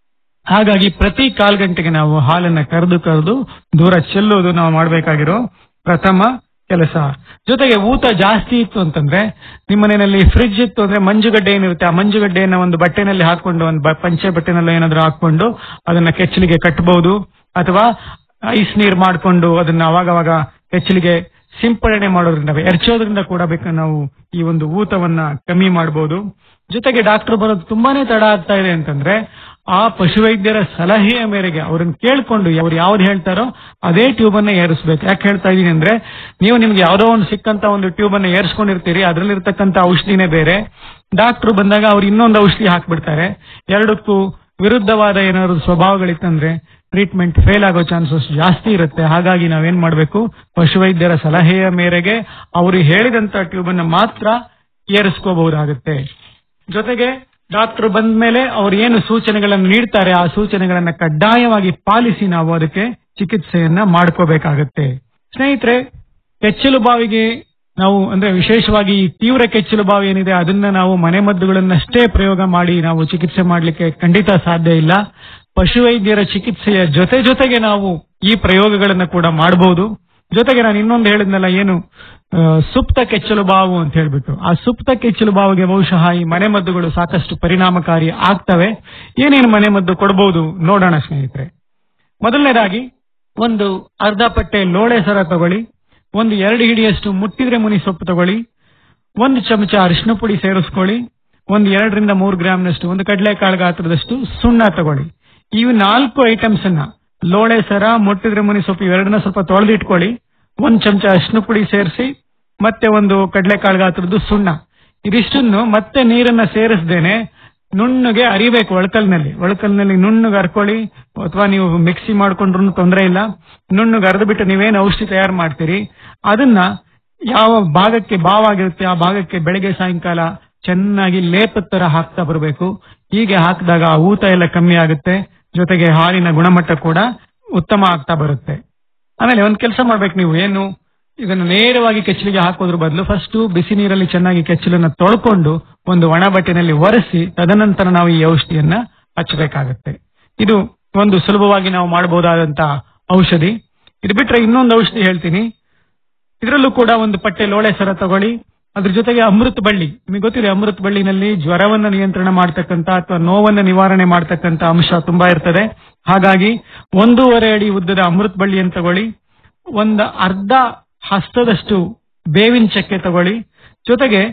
Speaker 7: ಹಾಗಾಗಿ ಪ್ರತಿ ಕಾಲ್ ಗಂಟೆಗೆ ನಾವು ಹಾಲನ್ನ ಕರೆದು ಕರೆದು ದೂರ ಚೆಲ್ಲೋದು ನಾವು ಮಾಡಬೇಕಾಗಿರೋ ಪ್ರಥಮ ಕೆಲಸ ಜೊತೆಗೆ ಊತ ಜಾಸ್ತಿ ಇತ್ತು ಅಂತಂದ್ರೆ ನಿಮ್ಮ ಮನೆಯಲ್ಲಿ ಫ್ರಿಡ್ಜ್ ಇತ್ತು ಅಂದ್ರೆ ಮಂಜುಗಡ್ಡೆ ಏನಿರುತ್ತೆ ಆ ಮಂಜುಗಡ್ಡೆಯನ್ನ ಒಂದು ಬಟ್ಟೆನಲ್ಲಿ ಹಾಕೊಂಡು ಒಂದು ಬ- ಪಂಚೆ ಬಟ್ಟೆನಲ್ಲಿ ಏನಾದ್ರೂ ಹಾಕೊಂಡು ಅದನ್ನ ಕೆಚ್ಚಲಿಗೆ ಕಟ್ಟಬಹುದು ಅಥವಾ ಐಸ್ ನೀರ್ ಮಾಡ್ಕೊಂಡು ಅದನ್ನ ಅವಾಗವಾಗ ಕೆಚ್ಚಲಿಗೆ ಸಿಂಪಡಣೆ ಮಾಡೋದ್ರಿಂದ ಎರಚೋದ್ರಿಂದ ಕೂಡ ಬೇಕು ನಾವು ಈ ಒಂದು ಊತವನ್ನ ಕಮ್ಮಿ ಮಾಡಬಹುದು ಜೊತೆಗೆ ಡಾಕ್ಟರ್ ಬರೋದು ತುಂಬಾನೇ ತಡ ಆಗ್ತಾ ಇದೆ ಅಂತಂದ್ರೆ ಆ ಪಶುವೈದ್ಯರ ಸಲಹೆಯ ಮೇರೆಗೆ ಅವ್ರನ್ನ ಕೇಳ್ಕೊಂಡು ಅವ್ರು ಯಾವ್ದು ಹೇಳ್ತಾರೋ ಅದೇ ಟ್ಯೂಬ್ ಅನ್ನ ಏರಿಸ್ಬೇಕು ಯಾಕೆ ಹೇಳ್ತಾ ಇದೀನಿ ಅಂದ್ರೆ ನೀವು ನಿಮ್ಗೆ ಯಾವ್ದೋ ಒಂದು ಸಿಕ್ಕಂತ ಒಂದು ಟ್ಯೂಬ್ ಅನ್ನ ಏರ್ಸ್ಕೊಂಡಿರ್ತೀರಿ ಅದ್ರಲ್ಲಿರ್ತಕ್ಕಂತ ಔಷಧಿನೇ ಬೇರೆ ಡಾಕ್ಟರ್ ಬಂದಾಗ ಅವ್ರು ಇನ್ನೊಂದು ಔಷಧಿ ಹಾಕ್ಬಿಡ್ತಾರೆ ಎರಡಕ್ಕೂ ವಿರುದ್ಧವಾದ ಏನಾದ್ರು ಸ್ವಭಾವಗಳಿತ್ತಂದ್ರೆ ಟ್ರೀಟ್ಮೆಂಟ್ ಫೇಲ್ ಆಗೋ ಚಾನ್ಸಸ್ ಜಾಸ್ತಿ ಇರುತ್ತೆ ಹಾಗಾಗಿ ನಾವೇನ್ ಮಾಡಬೇಕು ಪಶುವೈದ್ಯರ ಸಲಹೆಯ ಮೇರೆಗೆ ಅವರು ಹೇಳಿದಂತ ಟ್ಯೂಬ್ ಅನ್ನ ಮಾತ್ರ ಏರಿಸ್ಕೋಬಹುದಾಗುತ್ತೆ ಜೊತೆಗೆ ಡಾಕ್ಟರ್ ಬಂದ ಮೇಲೆ ಅವ್ರು ಏನು ಸೂಚನೆಗಳನ್ನು ನೀಡ್ತಾರೆ ಆ ಸೂಚನೆಗಳನ್ನ ಕಡ್ಡಾಯವಾಗಿ ಪಾಲಿಸಿ ನಾವು ಅದಕ್ಕೆ ಚಿಕಿತ್ಸೆಯನ್ನ ಮಾಡ್ಕೋಬೇಕಾಗತ್ತೆ ಸ್ನೇಹಿತರೆ ಕೆಚ್ಚಲು ಬಾವಿಗೆ ನಾವು ಅಂದ್ರೆ ವಿಶೇಷವಾಗಿ ಈ ತೀವ್ರ ಕೆಚ್ಚಲು ಬಾವಿ ಏನಿದೆ ಅದನ್ನ ನಾವು ಮನೆಮದ್ದುಗಳನ್ನಷ್ಟೇ ಪ್ರಯೋಗ ಮಾಡಿ ನಾವು ಚಿಕಿತ್ಸೆ ಮಾಡಲಿಕ್ಕೆ ಖಂಡಿತ ಸಾಧ್ಯ ಇಲ್ಲ ಪಶುವೈದ್ಯರ ಚಿಕಿತ್ಸೆಯ ಜೊತೆ ಜೊತೆಗೆ ನಾವು ಈ ಪ್ರಯೋಗಗಳನ್ನ ಕೂಡ ಮಾಡಬಹುದು ಜೊತೆಗೆ ನಾನು ಇನ್ನೊಂದು ಹೇಳಿದ್ನಲ್ಲ ಏನು ಆ, ಸುಪ್ತ ಕೆಚ್ಚಲು ಬಾವು ಅಂತ ಹೇಳ್ಬಿಟ್ಟು ಆ ಸುಪ್ತ ಕೆಚ್ಚಲು ಬಾವಿಗೆ ಬಹುಶಃ ಈ ಮನೆಮದ್ದುಗಳು ಸಾಕಷ್ಟು ಪರಿಣಾಮಕಾರಿ ಆಗ್ತವೆ ಏನೇನು ಮನೆಮದ್ದು ಕೊಡಬಹುದು ನೋಡೋಣ ಸ್ನೇಹಿತರೆ ಮೊದಲನೇದಾಗಿ ಒಂದು ಅರ್ಧ ಪಟ್ಟೆ ಲೋಳೆ ಸರ ತಗೊಳ್ಳಿ ಒಂದು ಎರಡು ಹಿಡಿಯಷ್ಟು ಮುಟ್ಟಿದ್ರೆ ಮುನಿ ಸೊಪ್ಪು ತಗೊಳ್ಳಿ ಒಂದು ಚಮಚ ಅರಿಶಿನ ಪುಡಿ ಸೇರಿಸ್ಕೊಳ್ಳಿ ಒಂದು ಎರಡರಿಂದ ಮೂರು ಗ್ರಾಮ್ನಷ್ಟು ಒಂದು ಕಡಲೆಕಾಳು ಗಾತ್ರದಷ್ಟು ಸುಣ್ಣ ತಗೊಳ್ಳಿ ಇವು ನಾಲ್ಕು ಐಟಮ್ಸ್ ಅನ್ನ ಲೋಳೆ ಸರ ಮುಟ್ಟಿದ್ರೆ ಮುನಿ ಸೊಪ್ಪು ಇವೆರಡನ್ನ ಸ್ವಲ್ಪ ತೊಳೆದಿಟ್ಕೊಳ್ಳಿ ಒಂದ್ ಚಮಚ ಅರಿಶಿನ ಪುಡಿ ಸೇರಿಸಿ ಮತ್ತೆ ಒಂದು ಕಡಲೆಕಾಳು ಗಾತ್ರದ್ದು ಸುಣ್ಣ ಇದಿಷ್ಟನ್ನು ಮತ್ತೆ ನೀರನ್ನ ಸೇರಿಸ್ದೇನೆ ನುಣ್ಣಗೆ ಅರಿಬೇಕು ಒಳಕಲ್ನಲ್ಲಿ ಒಳಕಲ್ನಲ್ಲಿ ನುಣ್ಣಗೆ ಹರ್ಕೊಳ್ಳಿ ಅಥವಾ ನೀವು ಮಿಕ್ಸಿ ಮಾಡ್ಕೊಂಡ್ರು ತೊಂದರೆ ಇಲ್ಲ ನುಣ್ಣಗೆ ಅರೆದು ಬಿಟ್ಟು ನೀವೇನು ಔಷಧಿ ತಯಾರು ಮಾಡ್ತೀರಿ ಅದನ್ನ ಯಾವ ಭಾಗಕ್ಕೆ ಬಾವಾಗಿರುತ್ತೆ ಆ ಭಾಗಕ್ಕೆ ಬೆಳಗ್ಗೆ ಸಾಯಂಕಾಲ ಚೆನ್ನಾಗಿ ಲೇಪದ ತರ ಹಾಕ್ತಾ ಬರಬೇಕು ಹೀಗೆ ಹಾಕಿದಾಗ ಆ ಊತ ಎಲ್ಲ ಕಮ್ಮಿ ಆಗುತ್ತೆ ಜೊತೆಗೆ ಹಾಲಿನ ಗುಣಮಟ್ಟ ಕೂಡ ಉತ್ತಮ ಆಗ್ತಾ ಬರುತ್ತೆ ಆಮೇಲೆ ಒಂದ್ ಕೆಲಸ ಮಾಡ್ಬೇಕು ನೀವು ಏನು ಇದನ್ನು ನೇರವಾಗಿ ಕೆಚ್ಚಲಿಗೆ ಹಾಕೋದ್ರ ಬದಲು ಫಸ್ಟ್ ಬಿಸಿ ನೀರಲ್ಲಿ ಚೆನ್ನಾಗಿ ಕೆಚ್ಚಲನ್ನ ತೊಳ್ಕೊಂಡು ಒಂದು ಒಣ ಬಟ್ಟೆನಲ್ಲಿ ಒರೆಸಿ ತದನಂತರ ನಾವು ಈ ಔಷಧಿಯನ್ನ ಹಚ್ಚಬೇಕಾಗತ್ತೆ ಇದು ಒಂದು ಸುಲಭವಾಗಿ ನಾವು ಮಾಡಬಹುದಾದಂತ ಔಷಧಿ ಇದು ಬಿಟ್ರೆ ಇನ್ನೊಂದು ಔಷಧಿ ಹೇಳ್ತೀನಿ ಇದರಲ್ಲೂ ಕೂಡ ಒಂದು ಪಟ್ಟೆ ಲೋಳೆ ಸರ ತಗೊಳ್ಳಿ ಅದ್ರ ಜೊತೆಗೆ ಅಮೃತ ಬಳ್ಳಿ ನಿಮಗೆ ಗೊತ್ತಿದೆ ಅಮೃತ ಬಳ್ಳಿನಲ್ಲಿ ಜ್ವರವನ್ನ ನಿಯಂತ್ರಣ ಮಾಡ್ತಕ್ಕಂತ ಅಥವಾ ನೋವನ್ನ ನಿವಾರಣೆ ಮಾಡ್ತಕ್ಕಂತ ಅಂಶ ತುಂಬಾ ಇರ್ತದೆ ಹಾಗಾಗಿ ಒಂದೂವರೆ ಅಡಿ ಉದ್ದದ ಅಮೃತ ಬಳ್ಳಿಯನ್ನು ತಗೊಳ್ಳಿ ಒಂದು ಅರ್ಧ ಹಸ್ತದಷ್ಟು ಬೇವಿನ ಚಕ್ಕೆ ತಗೊಳ್ಳಿ ಜೊತೆಗೆ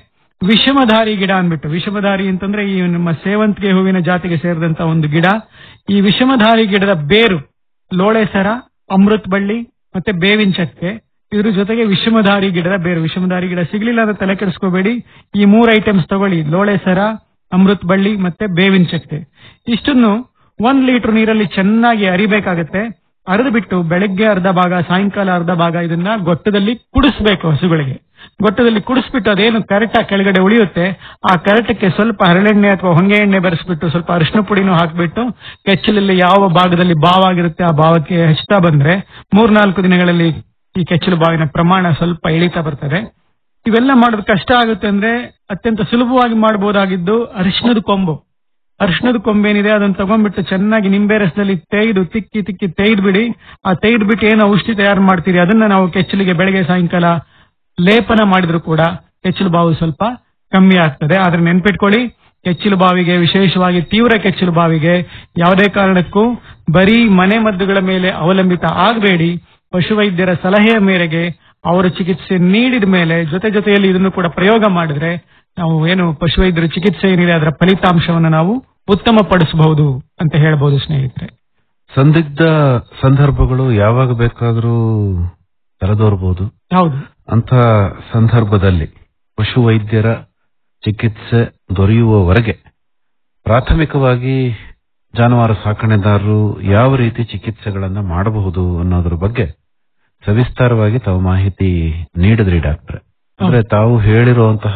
Speaker 7: ವಿಷಮಧಾರಿ ಗಿಡ ಅಂದ್ಬಿಟ್ಟು ವಿಷಮಧಾರಿ ಅಂತಂದ್ರೆ ಈ ನಮ್ಮ ಸೇವಂತಿಗೆ ಹೂವಿನ ಜಾತಿಗೆ ಸೇರಿದಂತ ಒಂದು ಗಿಡ ಈ ವಿಷಮಧಾರಿ ಗಿಡದ ಬೇರು ಲೋಳೆ ಸರ ಅಮೃತ್ ಬಳ್ಳಿ ಮತ್ತೆ ಬೇವಿನ ಚಕ್ಕೆ ಇದ್ರ ಜೊತೆಗೆ ವಿಷಮಧಾರಿ ಗಿಡದ ಬೇರು ವಿಷಮಧಾರಿ ಗಿಡ ಸಿಗ್ಲಿಲ್ಲ ಅಂದ್ರೆ ತಲೆ ಕೆಡಿಸ್ಕೋಬೇಡಿ ಈ ಮೂರ್ ಐಟಮ್ಸ್ ತಗೊಳ್ಳಿ ಲೋಳೆ ಸರ ಅಮೃತ್ ಬಳ್ಳಿ ಮತ್ತೆ ಬೇವಿನ ಚಕ್ಕೆ ಇಷ್ಟನ್ನು ಒಂದ್ ಲೀಟರ್ ನೀರಲ್ಲಿ ಚೆನ್ನಾಗಿ ಅರಿಬೇಕಾಗತ್ತೆ ಅರೆದು ಬಿಟ್ಟು ಬೆಳಗ್ಗೆ ಅರ್ಧ ಭಾಗ ಸಾಯಂಕಾಲ ಅರ್ಧ ಭಾಗ ಇದನ್ನ ಗೊಟ್ಟದಲ್ಲಿ ಕುಡಿಸ್ಬೇಕು ಹಸುಗಳಿಗೆ ಗೊಟ್ಟದಲ್ಲಿ ಕುಡಿಸ್ಬಿಟ್ಟು ಅದೇನು ಕರೆಕ್ಟ್ ಕೆಳಗಡೆ ಉಳಿಯುತ್ತೆ ಆ ಕರೆಕ್ಟಕ್ಕೆ ಸ್ವಲ್ಪ ಹರಳೆಣ್ಣೆ ಅಥವಾ ಹೊಂಗೆ ಎಣ್ಣೆ ಬೆರೆಸ್ಬಿಟ್ಟು ಸ್ವಲ್ಪ ಅರಿಶಿನ ಪುಡಿನೂ ಹಾಕ್ಬಿಟ್ಟು ಕೆಚ್ಚಲಲ್ಲಿ ಯಾವ ಭಾಗದಲ್ಲಿ ಬಾವಾಗಿರುತ್ತೆ ಆ ಭಾವಕ್ಕೆ ಹಚ್ತಾ ಬಂದ್ರೆ ಮೂರ್ನಾಲ್ಕು ದಿನಗಳಲ್ಲಿ ಈ ಕೆಚ್ಚಲು ಬಾವಿನ ಪ್ರಮಾಣ ಸ್ವಲ್ಪ ಇಳಿತಾ ಬರ್ತದೆ ಇವೆಲ್ಲ ಮಾಡೋದು ಕಷ್ಟ ಆಗುತ್ತೆ ಅಂದ್ರೆ ಅತ್ಯಂತ ಸುಲಭವಾಗಿ ಮಾಡಬಹುದಾಗಿದ್ದು ಅರಿಶಿನದ ಕೊಂಬು ಅರಿಶಿನದ ಕೊಂಬೇನಿದೆ ಅದನ್ನ ತಗೊಂಡ್ಬಿಟ್ಟು ಚೆನ್ನಾಗಿ ನಿಂಬೆ ರಸದಲ್ಲಿ ತೆಗೆದು ತಿಕ್ಕಿ ತಿಕ್ಕಿ ತೆಗೆದು ಬಿಡಿ ಆ ತೆಗೆದು ಬಿಟ್ಟು ಏನು ಔಷಧಿ ತಯಾರು ಮಾಡ್ತೀರಿ ಅದನ್ನ ನಾವು ಕೆಚ್ಚಲಿಗೆ ಬೆಳಗ್ಗೆ ಸಾಯಂಕಾಲ ಲೇಪನ ಮಾಡಿದ್ರು ಕೂಡ ಕೆಚ್ಚಲು ಬಾವು ಸ್ವಲ್ಪ ಕಮ್ಮಿ ಆಗ್ತದೆ ಆದ್ರೆ ನೆನ್ಪಿಟ್ಕೊಳ್ಳಿ ಕೆಚ್ಚಲು ಬಾವಿಗೆ ವಿಶೇಷವಾಗಿ ತೀವ್ರ ಕೆಚ್ಚಲು ಬಾವಿಗೆ ಯಾವುದೇ ಕಾರಣಕ್ಕೂ ಬರೀ ಮನೆ ಮದ್ದುಗಳ ಮೇಲೆ ಅವಲಂಬಿತ ಆಗಬೇಡಿ ಪಶುವೈದ್ಯರ ಸಲಹೆಯ ಮೇರೆಗೆ ಅವರು ಚಿಕಿತ್ಸೆ ನೀಡಿದ ಮೇಲೆ ಜೊತೆ ಜೊತೆಯಲ್ಲಿ ಇದನ್ನು ಕೂಡ ಪ್ರಯೋಗ ಮಾಡಿದ್ರೆ ನಾವು ಏನು ಪಶುವೈದ್ಯರ ಚಿಕಿತ್ಸೆ ಏನಿದೆ ಅದರ ಫಲಿತಾಂಶವನ್ನು ನಾವು ಉತ್ತಮಪಡಿಸಬಹುದು ಅಂತ ಹೇಳ್ಬೋದು ಸ್ನೇಹಿತರೆ
Speaker 6: ಸಂದಿಗ್ಧ ಸಂದರ್ಭಗಳು ಯಾವಾಗ ಬೇಕಾದರೂ ತಲೆದೋರ್ಬೋದು
Speaker 7: ಹೌದು
Speaker 6: ಅಂತ ಸಂದರ್ಭದಲ್ಲಿ ಪಶುವೈದ್ಯರ ಚಿಕಿತ್ಸೆ ದೊರೆಯುವವರೆಗೆ ಪ್ರಾಥಮಿಕವಾಗಿ ಜಾನುವಾರು ಸಾಕಣೆದಾರರು ಯಾವ ರೀತಿ ಚಿಕಿತ್ಸೆಗಳನ್ನ ಮಾಡಬಹುದು ಅನ್ನೋದ್ರ ಬಗ್ಗೆ ಸವಿಸ್ತಾರವಾಗಿ ತಾವು ಮಾಹಿತಿ ನೀಡಿದ್ರಿ ಡಾಕ್ಟ್ರೆ ಅಂದ್ರೆ ತಾವು ಹೇಳಿರುವಂತಹ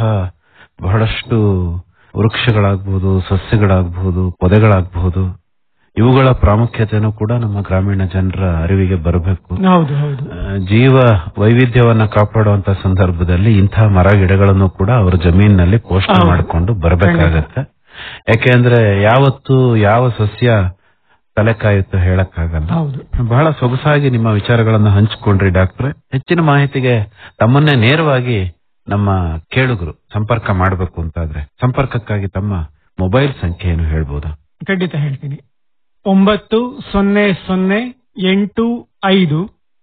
Speaker 6: ಬಹಳಷ್ಟು ವೃಕ್ಷಗಳಾಗಬಹುದು ಸಸ್ಯಗಳಾಗಬಹುದು ಪೊದೆಗಳಾಗಬಹುದು ಇವುಗಳ ಪ್ರಾಮುಖ್ಯತೆನೂ ಕೂಡ ನಮ್ಮ ಗ್ರಾಮೀಣ ಜನರ ಅರಿವಿಗೆ ಬರಬೇಕು
Speaker 7: ಹೌದು ಹೌದು
Speaker 6: ಆ, ಜೀವ ವೈವಿಧ್ಯವನ್ನ ಕಾಪಾಡುವಂತ ಸಂದರ್ಭದಲ್ಲಿ ಇಂತಹ ಮರ ಗಿಡಗಳನ್ನು ಕೂಡ ಅವರ ಜಮೀನಿನಲ್ಲಿ ಪೋಷಣೆ
Speaker 7: ಹೌದು.
Speaker 6: ಮಾಡಿಕೊಂಡು ಬರಬೇಕಾಗತ್ತೆ ಯಾಕೆಂದ್ರೆ ಯಾವತ್ತು ಯಾವ ಸಸ್ಯ ತಲೆ ಕಾಯುತ್ತೋ ಹೇಳಕ್ಕಾಗಲ್ಲ
Speaker 7: ಹೌದು
Speaker 6: ಬಹಳ ಸೊಗಸಾಗಿ ನಿಮ್ಮ ವಿಚಾರಗಳನ್ನ ಹಂಚಿಕೊಂಡ್ರಿ ಡಾಕ್ಟ್ರೆ ಹೆಚ್ಚಿನ ಮಾಹಿತಿಗೆ ತಮ್ಮನ್ನೇ ನೇರವಾಗಿ ನಮ್ಮ ಕೇಳುಗರು ಸಂಪರ್ಕ ಮಾಡಬೇಕು ಅಂತಾದ್ರೆ ಸಂಪರ್ಕಕ್ಕಾಗಿ ತಮ್ಮ ಮೊಬೈಲ್ ಸಂಖ್ಯೆಯನ್ನು ಹೇಳ್ಬೋದಾ
Speaker 7: ಖಂಡಿತ ಹೇಳ್ತೀನಿ ಒಂಬತ್ತು ಸೊನ್ನೆ ಸೊನ್ನೆ ಎಂಟು ಐದು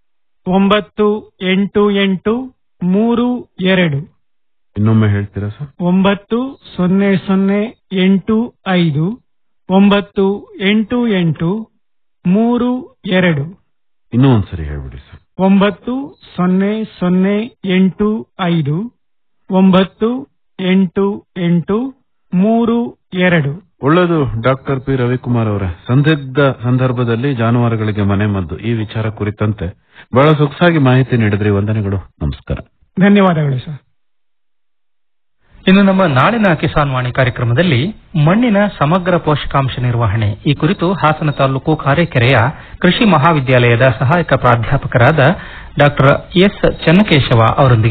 Speaker 7: ಒಂಬತ್ತು ಎಂಟು ಎಂಟು ಮೂರು ಎರಡು
Speaker 6: ಇನ್ನೊಮ್ಮೆ ಹೇಳ್ತೀರಾ ಸರ್
Speaker 7: ಒಂಬತ್ತು ಸೊನ್ನೆ ಸೊನ್ನೆ ಎಂಟು ಐದು ಒಂಬತ್ತು ಎಂಟು ಎಂಟು ಮೂರು ಎರಡು
Speaker 6: ಇನ್ನೂ ಒಂದ್ಸರಿ ಹೇಳ್ಬಿಡಿ ಸರ್
Speaker 7: ಒಂಬತ್ತು ಸೊನ್ನೆ ಸೊನ್ನೆ ಎಂಟು ಐದು ಒಂಬತ್ತು ಎಂಟು ಎಂಟು ಮೂರು ಎರಡು
Speaker 6: ಒಳ್ಳೆಯದು ಡಾಕ್ಟರ್ ಪಿ ರವಿಕುಮಾರ್ ಅವರೇ ಸಂದಿಗ್ಧ ಸಂದರ್ಭದಲ್ಲಿ ಜಾನುವಾರುಗಳಿಗೆ ಮನೆ ಮದ್ದು ಈ ವಿಚಾರ ಕುರಿತಂತೆ ಬಹಳ ಸೊಗಸಾಗಿ ಮಾಹಿತಿ ನೀಡಿದ್ರಿ ವಂದನೆಗಳು ನಮಸ್ಕಾರ
Speaker 7: ಧನ್ಯವಾದಗಳು ಸರ್
Speaker 1: ಇನ್ನು ನಮ್ಮ ನಾಳಿನ ಕಿಸಾನ್ ವಾಣಿ ಕಾರ್ಯಕ್ರಮದಲ್ಲಿ ಮಣ್ಣಿನ ಸಮಗ್ರ ಪೋಷಕಾಂಶ ನಿರ್ವಹಣೆ ಈ ಕುರಿತು ಹಾಸನ ತಾಲೂಕು ಕಾರೆಕೆರೆಯ ಕೃಷಿ ಮಹಾವಿದ್ಯಾಲಯದ ಸಹಾಯಕ ಪ್ರಾಧ್ಯಾಪಕರಾದ ಡಾಕ್ಟರ್ ಎಸ್ ಚೆನ್ನಕೇಶವ ಅವರೊಂದಿಗೆ